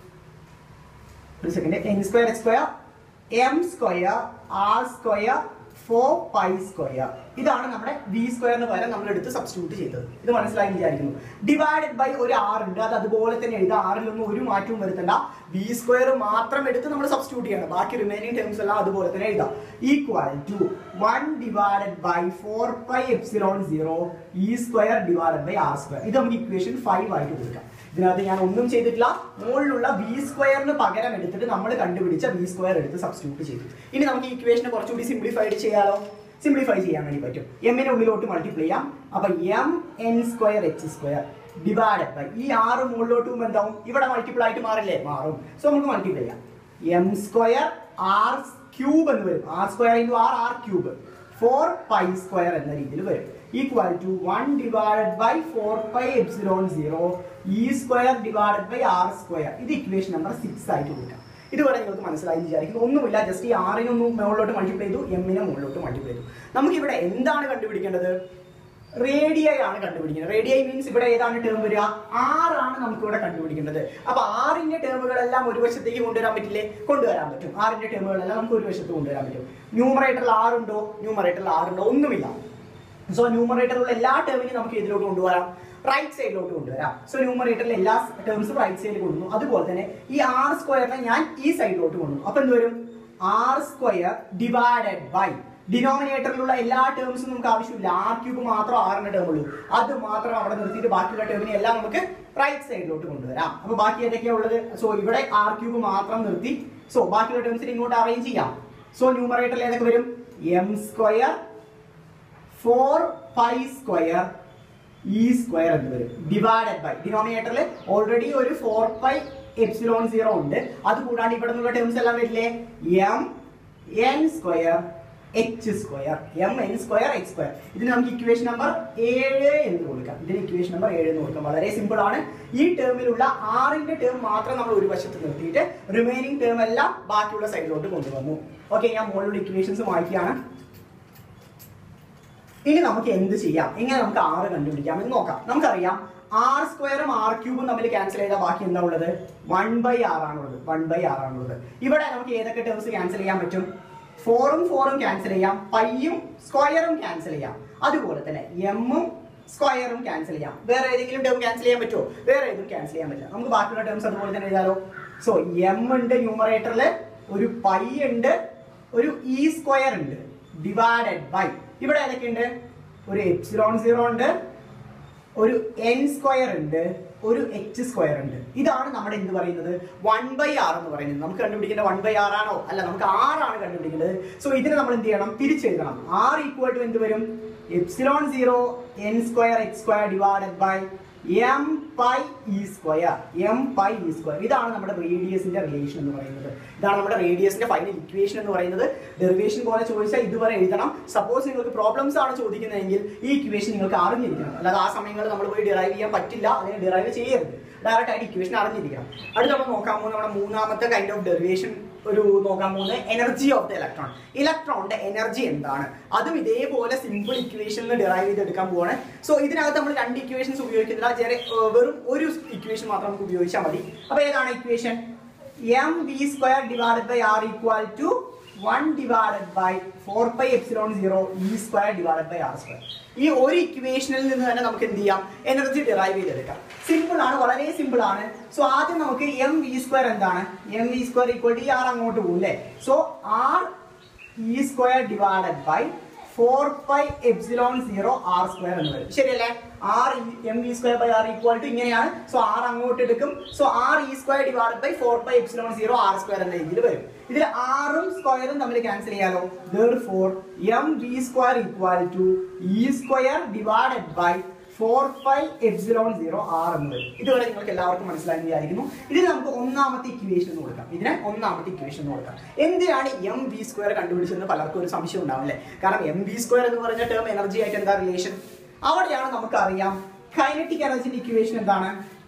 ഒരു second n square X square m square R square four pi square ഇതാണ് നമ്മുടെ വി സ്ക്വയറിന് പകരം നമ്മൾ എടുത്ത് സബ്സ്റ്റിറ്റ്യൂട്ട് ചെയ്തത് ഇത് മനസ്സിലായി വിചാരിക്കുന്നു ഡിവൈഡഡ് ബൈ ഒരു ആർ ഉണ്ട് അത് അതുപോലെ തന്നെ എഴുതാം ആറിലൊന്നും ഒരു മാറ്റവും വരുത്തണ്ട വി സ്ക്വയർ മാത്രം എടുത്ത് നമ്മൾ സബ്സ്റ്റിറ്റ്യൂട്ട് ചെയ്യണം ബാക്കി റിമൈനിങ് ടേംസ് എല്ലാം അതുപോലെ തന്നെ എഴുതാം equal to one divided by four pi epsilon zero E square divided by R square ഇത് നമുക്ക് ഇക്വേഷൻ ഫൈവ് ആയിട്ട് കൊടുക്കാം ഇതിനകത്ത് ഞാൻ ഒന്നും ചെയ്തിട്ടില്ല മുകളിലുള്ള ബി സ്ക്വയറിന് പകരം എടുത്തിട്ട് നമ്മൾ കണ്ടുപിടിച്ച ബി സ്ക്വയർ എടുത്ത് സബ്സ്റ്റിറ്റ്യൂട്ട് ചെയ്തു ഇനി നമുക്ക് ഈ ഇക്വേഷനെ കുറച്ചുകൂടി സിംപ്ലിഫൈഡ് ചെയ്യാലോ സിംപ്ലിഫൈ ചെയ്യാൻ വേണ്ടി പറ്റും എമ്മിനെ ഉള്ളിലോട്ട് മൾട്ടിപ്ലൈ ചെയ്യാം അപ്പൊ m n square h square divided by ഈ ആറ് മുകളിലോട്ട് പോകുമ്പോൾ എന്താവും ഇവിടെ മൾട്ടിപ്പിൾ ആയിട്ട് മാറില്ലേ മാറും സോ നമുക്ക് മൾട്ടിപ്ലൈ ചെയ്യാം എം സ്ക്വയർ ആർ ക്യൂബ് എന്ന് വരും r square into r r cube four pi square എന്ന രീതിയിൽ വരും equal to one divided by four pi epsilon zero E square divided by R square ഇത് ഇക്വേഷൻ നമ്പർ സിക്സ് ആയിട്ട് കൊടുക്കാം ഇതുവരെ നിങ്ങൾക്ക് മനസ്സിലായി എന്ന് വിചാരിക്കുന്നു ഒന്നുമില്ല ജസ്റ്റ് ഈ ആറിനൊന്നും മുകളിലോട്ട് മൾട്ടിപ്ലൈ ചെയ്തു എമ്മിനെ മുകളിലോട്ട് മൾട്ടിപ്ലൈ ചെയ്തു നമുക്കിവിടെ എന്താണ് കണ്ടുപിടിക്കേണ്ടത് റേഡിയൈ ആണ് കണ്ടുപിടിക്കുന്നത് റേഡിയൈ മീൻസ് ഇവിടെ ഏതാണ് ടേം വരിക ആറാണ് നമുക്ക് ഇവിടെ കണ്ടുപിടിക്കേണ്ടത് അപ്പൊ ആറിന്റെ ടേമുകളെല്ലാം ഒരു വശത്തേക്ക് കൊണ്ടുവരാൻ പറ്റില്ലേ കൊണ്ടുവരാൻ പറ്റും ആറിന്റെ ടേമുകളെല്ലാം നമുക്ക് ഒരു വശത്ത് കൊണ്ടുവരാൻ പറ്റും ന്യൂമറേറ്ററിൽ ആറുണ്ടോ ന്യൂമറേറ്ററിൽ ആറുണ്ടോ ഒന്നുമില്ല സോ ന്യൂമറേറ്ററിലുള്ള എല്ലാ ടേമിനെയും നമുക്ക് ഇതിലോട്ട് കൊണ്ടുവരാം റൈറ്റ് സൈഡിലോട്ട് കൊണ്ടുവരാം സോ ന്യൂമറേറ്ററിലെ എല്ലാ ടേംസും റൈറ്റ് സൈഡിൽ കൊണ്ടുവന്നു അതുപോലെ തന്നെ ഈ ആർ സ്ക്വയറിനെ ഞാൻ ഈ സൈഡിലോട്ട് കൊണ്ടുവന്നു അപ്പൊ എന്ത് വരും ആർ സ്ക്വയർ ഡിവൈഡഡ് ബൈ ഡിനോമിനേറ്ററിലുള്ള എല്ലാ ടേംസും നമുക്ക് ആവശ്യമില്ല ആർ ക്യൂബ് മാത്രം ആറിന്റെ ടേം ഉള്ളൂ അത് മാത്രം അവിടെ നിർത്തിയിട്ട് ബാക്കിയുള്ള ടേമിനെ എല്ലാം നമുക്ക് റൈറ്റ് സൈഡിലോട്ട് കൊണ്ടുവരാം അപ്പൊ ബാക്കി ഏതൊക്കെയാ ഉള്ളത് സോ ഇവിടെ ആർ ക്യൂബ് മാത്രം നിർത്തി സോ ബാക്കിയുള്ള ടേംസിനെ ഇങ്ങോട്ട് അറേഞ്ച് ചെയ്യാം സോ ന്യൂമറേറ്ററിൽ ഏതൊക്കെ വരും m square four pi square e square എന്ന് വരും ഡിവൈഡഡ് ബൈ ഡിനോമിനേറ്ററിൽ ഓൾറെഡി ഒരു ഫോർ പൈ എപ്സിലോൺ സീറോ ഉണ്ട് അത് കൂടാണ്ട് ഇവിടെ നിന്നുള്ള ടേംസ് എല്ലാം വരില്ലേ m n square h square m n square h square ഇതിന് നമുക്ക് ഇക്വേഷൻ നമ്പർ ഏഴ് എന്ന് കൊടുക്കാം ഇതിന് ഇക്വേഷൻ നമ്പർ ഏഴ് എന്ന് കൊടുക്കാം വളരെ സിമ്പിൾ ആണ് ഈ ടേമിലുള്ള ആറിന്റെ ടേം മാത്രം നമ്മൾ ഒരു വശത്ത് നിർത്തിയിട്ട് റിമൈനിങ് ടേം എല്ലാം ബാക്കിയുള്ള സൈഡിലോട്ട് കൊണ്ടുവന്നു ഓക്കെ ഞാൻ മുകളിലുള്ള ഇക്വേഷൻസ് വായിക്കുകയാണ് ഇനി നമുക്ക് എന്ത് ചെയ്യാം എങ്ങനെ നമുക്ക് ആറ് കണ്ടുപിടിക്കാം എന്ന് നോക്കാം നമുക്കറിയാം ആർ സ്ക്വയറും ആർ ക്യൂബും തമ്മിൽ ക്യാൻസൽ ചെയ്താൽ ബാക്കി എന്താ ഉള്ളത് വൺ ബൈ ആർ ആണുള്ളത് വൺ ബൈ ആർ ആണുള്ളത് ഇവിടെ നമുക്ക് ഏതൊക്കെ ടേംസ് ക്യാൻസൽ ചെയ്യാൻ പറ്റും ഫോറും ഫോറും ക്യാൻസൽ ചെയ്യാം പൈയും സ്ക്വയറും ക്യാൻസൽ ചെയ്യാം അതുപോലെ തന്നെ എമ്മും സ്ക്വയറും ക്യാൻസൽ ചെയ്യാം വേറെ ഏതെങ്കിലും ടേം ക്യാൻസൽ ചെയ്യാൻ പറ്റുമോ വേറെ ഏതും ക്യാൻസൽ ചെയ്യാൻ പറ്റില്ല നമുക്ക് ബാക്കിയുള്ള ടേംസ് അതുപോലെ തന്നെ എഴുതാലോ സോ എം ഉണ്ട് ന്യൂമറേറ്ററിൽ ഒരു പൈ ഉണ്ട് ഒരു ഇ സ്ക്വയർ ഉണ്ട് ഡിവൈഡഡ് ബൈ ഇവിടെ ഏതൊക്കെയുണ്ട് ഒരു എപ്സിലോൺ സീറോ ഉണ്ട് ഒരു എൻ സ്ക്വയർ ഉണ്ട് ഒരു എച്ച് സ്ക്വയർ ഉണ്ട് ഇതാണ് നമ്മുടെ എന്ത് പറയുന്നത് വൺ ബൈ ആർ എന്ന് പറയുന്നത് നമുക്ക് കണ്ടുപിടിക്കേണ്ട വൺ ബൈ ആർ ആണോ അല്ല നമുക്ക് ആറാണ് കണ്ടുപിടിക്കേണ്ടത് സോ ഇതിനെ നമ്മൾ എന്ത് ചെയ്യണം തിരിച്ചെഴുതണം ആർ ഈക്വൽ ടു എന്ത് വരും epsilon zero n square h square divided by m pi e square m pi e square ഇതാണ് നമ്മുടെ റേഡിയസിന്റെ റിലേഷൻ എന്ന് പറയുന്നത് ഇതാണ് നമ്മുടെ റേഡിയസിന്റെ ഫൈനൽ ഇക്വേഷൻ എന്ന് പറയുന്നത് ഡെറിവേഷൻ പോലെ ചോദിച്ചാൽ ഇതുവരെ എഴുതണം സപ്പോസ് നിങ്ങൾക്ക് പ്രോബ്ലംസ് ആണ് ചോദിക്കുന്നതെങ്കിൽ ഈ ഇക്വേഷൻ നിങ്ങൾക്ക് അറിഞ്ഞിരിക്കണം അല്ലാതെ ആ സമയങ്ങളിൽ നമ്മൾ പോയി ഡിറൈവ് ചെയ്യാൻ പറ്റില്ല അതിനെ ഡിറൈവ് ചെയ്യരുത് ഡയറക്റ്റ് ആയിട്ട് ഇക്വേഷൻ അറിഞ്ഞിരിക്കണം അടുത്ത നമ്മൾ നോക്കാൻ പോകുന്ന നമ്മുടെ മൂന്നാമത്തെ കൈൻഡ് ഓഫ് ഡെറിവേഷൻ ഒരു നോക്കാൻ പോകുന്നത് എനർജി ഓഫ് ദ ഇലക്ട്രോൺ ഇലക്ട്രോണിന്റെ എനർജി എന്താണ് അതും ഇതേപോലെ സിമ്പിൾ ഇക്വേഷനിൽ ഡിറൈവ് ചെയ്തെടുക്കാൻ പോവാണ് സോ ഇതിനകത്ത് നമ്മൾ രണ്ട് ഇക്വേഷൻസ് ഉപയോഗിക്കുന്നില്ല ചെറിയ ഏർ, വെറും ഒരു ഇക്വേഷൻ മാത്രം നമുക്ക് ഉപയോഗിച്ചാൽ മതി അപ്പൊ ഏതാണ് equation M V square divided by R equal to one divided by four by epsilon zero E square divided by R square ഈ ഒരു ഇക്വേഷനിൽ നിന്ന് തന്നെ നമുക്ക് എന്ത് ചെയ്യാം എനർജി ഡിറൈവ് ചെയ്തെടുക്കാം സിമ്പിൾ ആണ് വളരെ സിമ്പിൾ ആണ് സോ ആദ്യം നമുക്ക് എം വി സ്ക്വയർ എന്താണ് M V square equal to r അങ്ങോട്ട് പോകും അല്ലേ so r e square divided by four pi epsilon zero R square എന്ന് വരും ശരിയല്ലേ r m V square by R equal to ഇങ്ങനെയാണ് സോ ആർ അങ്ങോട്ട് എടുക്കും so r e square divide by four pi epsilon zero R square എന്ന രീതിയിൽ വരും ഇതിൽ ആറും സ്ക്വയറും തമ്മിൽ ക്യാൻസൽ ചെയ്യാലോ therefore m V square equal to E square divided by four five epsilon zero r എന്ന് വരും ഇതുവരെ നിങ്ങൾക്ക് എല്ലാവർക്കും മനസ്സിലായി വിചാരിക്കുന്നു ഇതിന് നമുക്ക് ഒന്നാമത്തെ ഇക്വേഷൻ എന്ന് കൊടുക്കാം ഇതിന് ഒന്നാമത്തെ ഇക്വേഷൻ എന്ന് കൊടുക്കാം എന്തിനാണ് എം വി സ്ക്വയർ കണ്ടുപിടിച്ചതെന്ന് പലർക്കും ഒരു സംശയം ഉണ്ടാവും അല്ലേ കാരണം എം വി സ്ക്വയർ എന്ന് പറഞ്ഞ ടേം എനർജി ആയിട്ട് എന്താ റിലേഷൻ അവിടെയാണ് നമുക്കറിയാം കൈനറ്റിക് എനർജിന്റെ ഇക്വേഷൻ എന്താണ്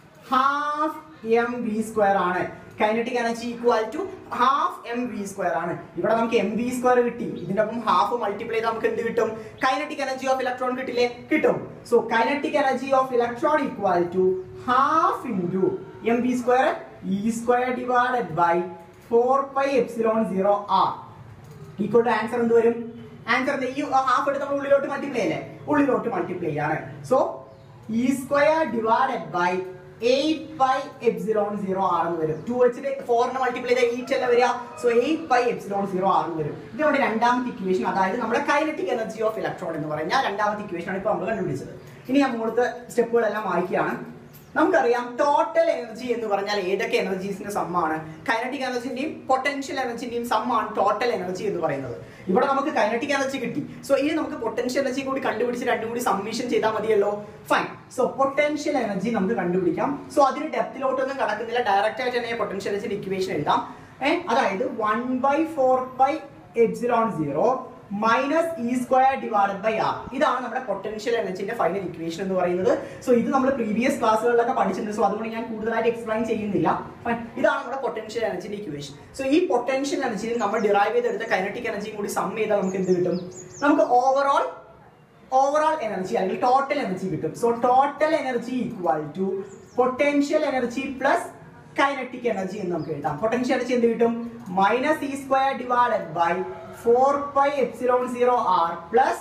ഹാഫ് എം വി സ്ക്വയർ ആണ് kinetic energy equal to half m V square ആണ് ഇവിടെ നമുക്ക് എം വി സ്ക്വയർ കിട്ടി ഇതിന്റെ ഒപ്പം ഹാഫ് മൾട്ടിപ്ലൈ ചെയ്ത് നമുക്ക് എന്ത് കിട്ടും കൈനറ്റിക് എനർജി ഓഫ് ഇലക്ട്രോൺ കിട്ടില്ലേ കിട്ടും so kinetic energy of electron equal to half into m V square e square divided by four pi epsilon zero r equal to answer എന്ത് വരും ആൻസർ ഈ half എടുത്ത് നമ്മൾ ഉള്ളിലോട്ട് മൾട്ടിപ്ലൈ അല്ലേ ഉള്ളിലോട്ട് മൾട്ടിപ്ലൈ ആണ് so E square divided by eight pi epsilon zero ആണെന്ന് വരും ടു വെച്ചിട്ട് ഫോറിന് മൾട്ടിപ്ലൈ ചെയ്ത എയ്റ്റ് അല്ല വരിക so eight pi epsilon zero ആണെന്ന് വരും ഇത് നമ്മുടെ രണ്ടാമത്തെ ഇക്വേഷൻ അതായത് നമ്മുടെ കൈനറ്റിക് എനർജി ഓഫ് ഇലക്ട്രോൺ എന്ന് പറഞ്ഞാൽ രണ്ടാമത്തെ ഇക്വേഷൻ ആണ് ഇപ്പോൾ നമ്മൾ കണ്ടുപിടിച്ചത് ഇനി ഞാൻ മുകളിലത്തെ സ്റ്റെപ്പുകളെല്ലാം വായിക്കുകയാണ് നമുക്കറിയാം ടോട്ടൽ എനർജി എന്ന് പറഞ്ഞാൽ ഏതൊക്കെ എനർജീസിന്റെ സമ്മാണ് കൈനറ്റിക് എനർജിന്റെയും പൊട്ടൻഷ്യൽ എനർജിന്റെയും സമ്മാണ് ടോട്ടൽ എനർജി എന്ന് പറയുന്നത് ഇവിടെ നമുക്ക് കൈനറ്റിക് എനർജി കിട്ടി സോ ഇനി നമുക്ക് പൊട്ടൻഷ്യൽ എനർജി കൂടി കണ്ടുപിടിച്ച് രണ്ടും കൂടി സമ്മീഷൻ ചെയ്താൽ മതിയല്ലോ ഫൈൻ സോ പൊട്ടൻഷ്യൽ എനർജി നമുക്ക് കണ്ടുപിടിക്കാം സോ അതിന് ഡെപ്തിലോട്ടൊന്നും കടക്കുന്നില്ല ഡയറക്റ്റ് ആയിട്ട് തന്നെ പൊട്ടൻഷ്യൽ എനർജിന്റെ ഇക്വേഷൻ എഴുതാം ഏഹ് അതായത് one by four by epsilon zero minus e square divided by r ഇതാണ് നമ്മുടെ പൊട്ടൻഷ്യൽ എനർജിന്റെ ഫൈനൽ ഇക്വേഷൻ എന്ന് പറയുന്നത് സോ ഇത് നമ്മൾ പ്രീവിയസ് ക്ലാസ്സുകളിലൊക്കെ പഠിച്ചിട്ടുണ്ട് സോ അതുകൊണ്ട് ഞാൻ കൂടുതലായിട്ട് എക്സ്പ്ലെയിൻ ചെയ്യുന്നില്ല Fine. ഇതാണ് നമ്മുടെ പൊട്ടൻഷ്യൽ എനർജിന്റെ ഇക്വേഷൻ സോ ഈ പൊട്ടൻഷ്യൽ എനർജിയിൽ നമ്മൾ ഡിറൈവ് ചെയ്തെടുത്ത കൈനറ്റിക് എനർജിയും കൂടി സം ചെയ്താൽ നമുക്ക് എന്ത് കിട്ടും നമുക്ക് ഓവറോൾ ഓവറോൾ എനർജി അല്ലെങ്കിൽ ടോട്ടൽ എനർജി കിട്ടും so total energy equal to potential energy plus kinetic energy എന്ന് നമുക്ക് എഴുതാം പൊട്ടൻഷ്യൽ എനർജി എന്ത് കിട്ടും minus e square divided by four pi epsilon zero r plus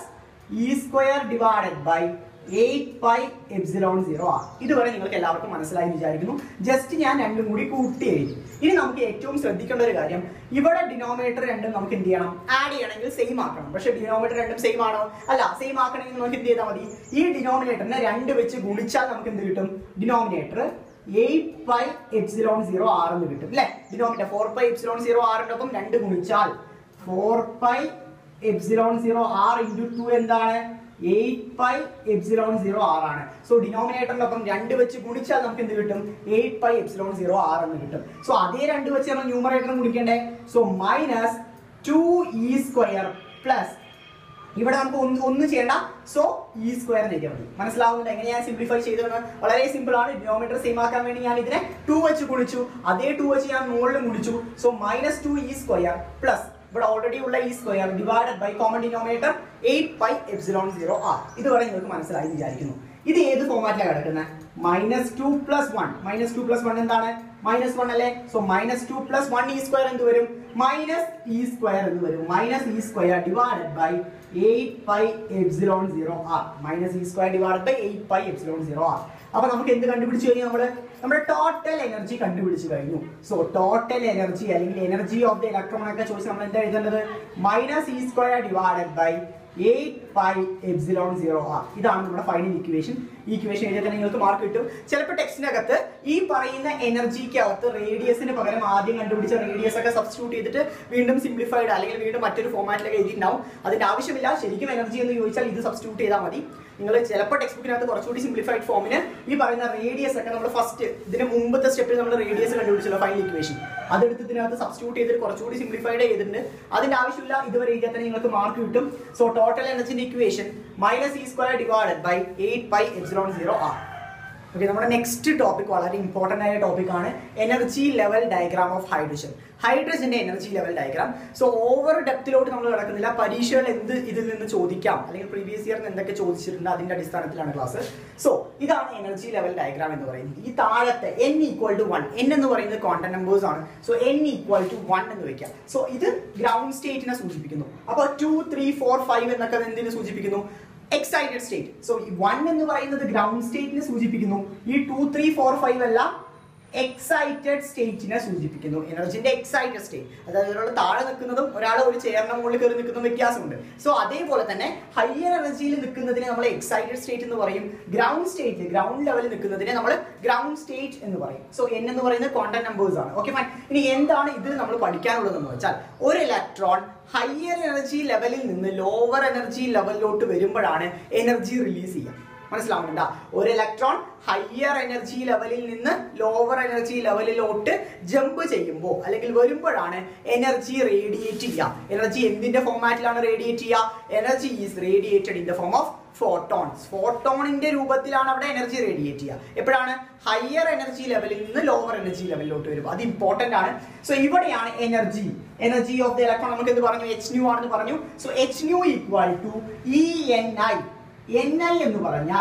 e square divided by eight pi epsilon zero r ഇതുവരെ നിങ്ങൾക്ക് എല്ലാവർക്കും മനസ്സിലായി എന്ന് വിചാരിക്കുന്നു ജസ്റ്റ് ഞാൻ രണ്ടും കൂടി കൂട്ടി എഴുതി ഇനി നമുക്ക് ഏറ്റവും ശ്രദ്ധിക്കേണ്ട ഒരു കാര്യം ഇവിടെ ഡിനോമിനേറ്റർ രണ്ടും നമുക്ക് എന്ത് ചെയ്യണം ആഡ് ചെയ്യണമെങ്കിൽ സെയിം ആക്കണം പക്ഷെ ഡിനോമിനേറ്റർ രണ്ടും സെയിം ആണോ അല്ല സെയിം ആക്കണമെങ്കിൽ നമുക്ക് എന്ത് ചെയ്താൽ മതി ഈ ഡിനോമിനേറ്ററിനെ രണ്ട് വെച്ച് ഗുണിച്ചാൽ നമുക്ക് എന്ത് കിട്ടും denominator eight pi epsilon zero r എന്ന് കിട്ടും അല്ലെ denominator four pi epsilon zero ആറിന്റെ ഒപ്പം രണ്ട് ഗുണിച്ചാൽ four pi epsilon zero r into two എന്താണ് eight pi epsilon zero r ആണ് സോ ഡിനോമിനേറ്ററിനൊപ്പം രണ്ട് വെച്ച് ഗുണിച്ചാൽ നമുക്ക് എന്ത് കിട്ടും eight pi epsilon zero r എന്ന് കിട്ടും സോ അതേ രണ്ട് വെച്ച് നമ്മൾ ന്യൂമറേറ്ററും ഗുണിക്കണ്ടേ so minus two E square plus ഇവിടെ നമുക്ക് ഒന്ന് ഒന്നും ചെയ്യണ്ട സോ ഇ സ്ക്വയർ എഴുതിയാൽ മതി മനസ്സിലാവുന്നുണ്ട് എങ്ങനെയാണ് സിംപ്ലിഫൈ ചെയ്തത് വളരെ സിമ്പിൾ ആണ് ഡിനോമീറ്റർ സെയിം ആക്കാൻ വേണ്ടി ഞാൻ ഇതിനെ ടു വെച്ച് ഗുണിച്ചു അതേ ടു വെച്ച് ഞാൻ മുകളിൽ ഗുണിച്ചു so minus two E square plus ഇവിടെ ഓൾറെഡി ഉള്ള e square divided by common denominator eight by epsilon zero r ഇതുവരെ നിങ്ങൾക്ക് മനസ്സിലായി എന്ന് വിചാരിക്കുന്നു ഇത് ഏത് ഫോമാറ്റിലാണ് കിടക്കുന്നത് minus two plus one minus two plus one എന്താണ് മൈനസ് വൺ അല്ലേ so minus two plus one e square എന്ത് വരും മൈനസ് ഇ സ്ക്വയർ എന്ന് വരും minus e square divided by eight pi epsilon zero R minus e square divided by eight pi epsilon zero r അപ്പൊ നമുക്ക് എന്ത് കണ്ടുപിടിച്ചു കഴിഞ്ഞു നമ്മള് നമ്മുടെ ടോട്ടൽ എനർജി കണ്ടുപിടിച്ചു കഴിഞ്ഞു സോ ടോട്ടൽ എനർജി അല്ലെങ്കിൽ എനർജി ഓഫ് ദ ഇലക്ട്രോൺ ഒക്കെ ചോദിച്ച് നമ്മൾ എന്താ എഴുതേണ്ടത് minus e square divided by eight pi epsilon zero r ഇതാണ് നമ്മുടെ ഫൈനൽ ഇക്വേഷൻ ഈ ഇക്വേഷൻ എഴുതിയാൽ തന്നെ നിങ്ങൾക്ക് മാർക്ക് കിട്ടും ചിലപ്പോൾ ടെക്സ്റ്റിനകത്ത് ഈ പറയുന്ന എനർജിക്കകത്ത് റേഡിയസിന് പകരം ആദ്യം കണ്ടുപിടിച്ച റേഡിയസ് ഒക്കെ സബ്സ്റ്റിറ്റ്യൂട്ട് ചെയ്തിട്ട് വീണ്ടും സിംപ്ലിഫൈഡ് അല്ലെങ്കിൽ വീണ്ടും മറ്റൊരു ഫോമാറ്റിലൊക്കെ എഴുതിയിട്ടുണ്ടാവും അതിന്റെ ആവശ്യമില്ല ശരിക്കും എനർജി എന്ന് ചോദിച്ചാൽ ഇത് സബ്സ്റ്റിറ്റ്യൂട്ട് ചെയ്താൽ മതി നിങ്ങൾ ചിലപ്പോൾ ടെക്സ്റ്റ് ബുക്കിനകത്ത് കുറച്ചുകൂടി സിംപ്ലിഫൈഡ് ഫോമിന് ഈ പറയുന്ന റേഡിയസ് ഒക്കെ നമ്മൾ ഫസ്റ്റ് ഇതിന് മുമ്പത്തെ സ്റ്റെപ്പിൽ നമ്മൾ റേഡിയസ് കണ്ടുപിടിച്ചല്ലോ ഫൈനൽ ഇക്വേഷൻ അതെടുത്ത് ഇതിനകത്ത് സബ്സ്റ്റിറ്റ്യൂട്ട് ചെയ്തിട്ട് കുറച്ചുകൂടി സിംപ്ലിഫൈഡ് ചെയ്തിട്ടുണ്ട് അതിന്റെ ആവശ്യമില്ല ഇതുവരെ എഴുതിയാൽ തന്നെ നിങ്ങൾക്ക് മാർക്ക് കിട്ടും സോ ടോട്ടൽ എനർജിന്റെ equation minus e square divided by eight by epsilon zero r okay നമ്മുടെ നെക്സ്റ്റ് ടോപ്പിക് വളരെ ഇമ്പോർട്ടൻ്റ് ആയ ടോപ്പിക് ആണ് energy level diagram of hydrogen ഹൈഡ്രജന്റെ energy level diagram so over ഡെപ്തിലോട്ട് നമ്മൾ കിടക്കുന്നില്ല പരീക്ഷകൾ എന്ത് ഇതിൽ നിന്ന് ചോദിക്കാം അല്ലെങ്കിൽ പ്രീവിയസ് ഇയറിന് എന്തൊക്കെ ചോദിച്ചിട്ടുണ്ട് അതിന്റെ അടിസ്ഥാനത്തിലാണ് ക്ലാസ് സോ ഇതാണ് എനർജി ലെവൽ ഡയഗ്രാം എന്ന് പറയുന്നത് ഈ താഴത്തെ n equal to one n എന്ന് പറയുന്നത് കോണ്ടന്റ് നമ്പേഴ്സ് ആണ് so n equal to one എന്ന് വെക്കാം സോ ഇത് ഗ്രൗണ്ട് സ്റ്റേറ്റിനെ സൂചിപ്പിക്കുന്നു അപ്പോൾ ടു ത്രീ ഫോർ ഫൈവ് എന്നൊക്കെ എന്തിനെ സൂചിപ്പിക്കുന്നു എക്സൈറ്റഡ് സ്റ്റേറ്റ് സോ ഈ വൺ എന്ന് പറയുന്നത് ഗ്രൗണ്ട് സ്റ്റേറ്റിനെ സൂചിപ്പിക്കുന്നു ഈ ടു ത്രീ ഫോർ ഫൈവ് എല്ലാം എക്സൈറ്റഡ് സ്റ്റേറ്റിനെ സൂചിപ്പിക്കുന്നു എനർജിന്റെ എക്സൈറ്റഡ് സ്റ്റേറ്റ് അതായത് ഒരാൾ താഴെ നിൽക്കുന്നതും ഒരാൾ ഒരു ചെയറിന്റെ മുകളിൽ കയറി നിൽക്കുന്നതും വ്യത്യാസമുണ്ട് സോ അതേപോലെ തന്നെ ഹയർ എനർജിയിൽ നിൽക്കുന്നതിനെ നമ്മൾ എക്സൈറ്റഡ് സ്റ്റേറ്റ് എന്ന് പറയും ഗ്രൗണ്ട് സ്റ്റേറ്റ് ഗ്രൗണ്ട് ലെവലിൽ നിൽക്കുന്നതിനെ നമ്മൾ ഗ്രൗണ്ട് സ്റ്റേറ്റ് എന്ന് പറയും സോ എൻ എന്ന് പറയുന്നത് കോണ്ടന്റ് നമ്പേഴ്സ് ആണ് ഓക്കെ ഫൈൻ ഇനി എന്താണ് ഇതിൽ നമ്മൾ പഠിക്കാനുള്ളതെന്ന് വെച്ചാൽ ഒരു ഇലക്ട്രോൺ ഹയർ എനർജി ലെവലിൽ നിന്ന് ലോവർ എനർജി ലെവലിലോട്ട് വരുമ്പോഴാണ് എനർജി റിലീസ് ചെയ്യുക മനസ്സിലാവുന്നുണ്ടോ ഒരു ഇലക്ട്രോൺ ഹയർ എനർജി ലെവലിൽ നിന്ന് ലോവർ എനർജി ലെവലിലോട്ട് ജമ്പ് ചെയ്യുമ്പോൾ അല്ലെങ്കിൽ വരുമ്പോഴാണ് എനർജി റേഡിയേറ്റ് ചെയ്യുക എനർജി എന്തിന്റെ ഫോമാറ്റിലാണ് റേഡിയേറ്റ് ചെയ്യുക energy is radiated in the form of photons ഫോട്ടോണിന്റെ രൂപത്തിലാണ് അവിടെ എനർജി റേഡിയേറ്റ് ചെയ്യുക എപ്പോഴാണ് ഹയർ എനർജി ലെവലിൽ നിന്ന് ലോവർ എനർജി ലെവലിലോട്ട് വരും അത് ഇമ്പോർട്ടന്റ് ആണ് സോ ഇവിടെയാണ് energy energy of the electron നമുക്ക് എന്ത് പറഞ്ഞു എച്ച് ന്യൂ ആണെന്ന് പറഞ്ഞു so h nu equal to e n i n i എന്ന് പറഞ്ഞാൽ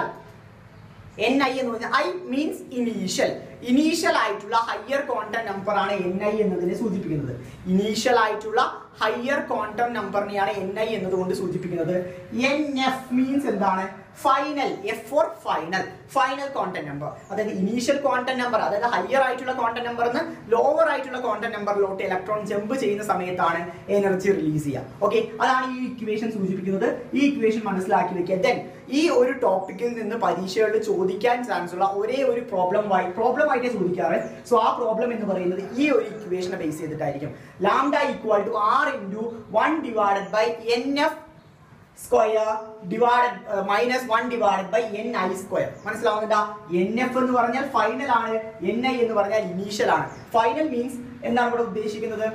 എൻ ഐ എന്ന് പറഞ്ഞാൽ ഐ മീൻസ് ഇനീഷ്യൽ ഇനീഷ്യൽ ആയിട്ടുള്ള ഹയർ ക്വാണ്ടം നമ്പർ ആണ് എൻ ഐ എന്നതിനെ സൂചിപ്പിക്കുന്നത് ഇനീഷ്യൽ ആയിട്ടുള്ള ഹയർ ക്വാണ്ടം നമ്പറിനെയാണ് എൻ ഐ എന്നതുകൊണ്ട് സൂചിപ്പിക്കുന്നത് എൻ എഫ് മീൻസ് എന്താണ് final f for final final quantum number അതായത് ഇനീഷ്യൽ കോണ്ടന്റ് നമ്പർ അതായത് ഹയർ ആയിട്ടുള്ള കോണ്ടന്റ് നമ്പർ നിന്ന് ലോവർ ആയിട്ടുള്ള കോണ്ടന്റ് നമ്പറിലോട്ട് ഇലക്ട്രോൺ ജമ്പ് ചെയ്യുന്ന സമയത്താണ് എനർജി റിലീസ് ചെയ്യുക ഓക്കെ അതാണ് ഈ ഇക്വേഷൻ സൂചിപ്പിക്കുന്നത് ഈ ഇക്വേഷൻ മനസ്സിലാക്കി വെക്കുക ദെൻ ഈ ഒരു ടോപ്പിക്കിൽ നിന്ന് പരീക്ഷകളിൽ ചോദിക്കാൻ ചാൻസ് ഉള്ള ഒരേ ഒരു പ്രോബ്ലം പ്രോബ്ലം ആയിട്ടേ ചോദിക്കാറ് സോ ആ പ്രോബ്ലം എന്ന് പറയുന്നത് ഈ ഒരു ഇക്വേഷനെ ബേസ് ചെയ്തിട്ടായിരിക്കും lambda equal to r into one divided by n f square divided minus one divided by n i square മനസ്സിലാവുന്നുണ്ടോ എൻ എഫ് എന്ന് പറഞ്ഞാൽ ഫൈനൽ ആണ് എൻ ഐ എന്ന് പറഞ്ഞാൽ ഇനീഷ്യൽ ആണ് ഫൈനൽ മീൻസ് എന്താണ് ഇവിടെ ഉദ്ദേശിക്കുന്നത്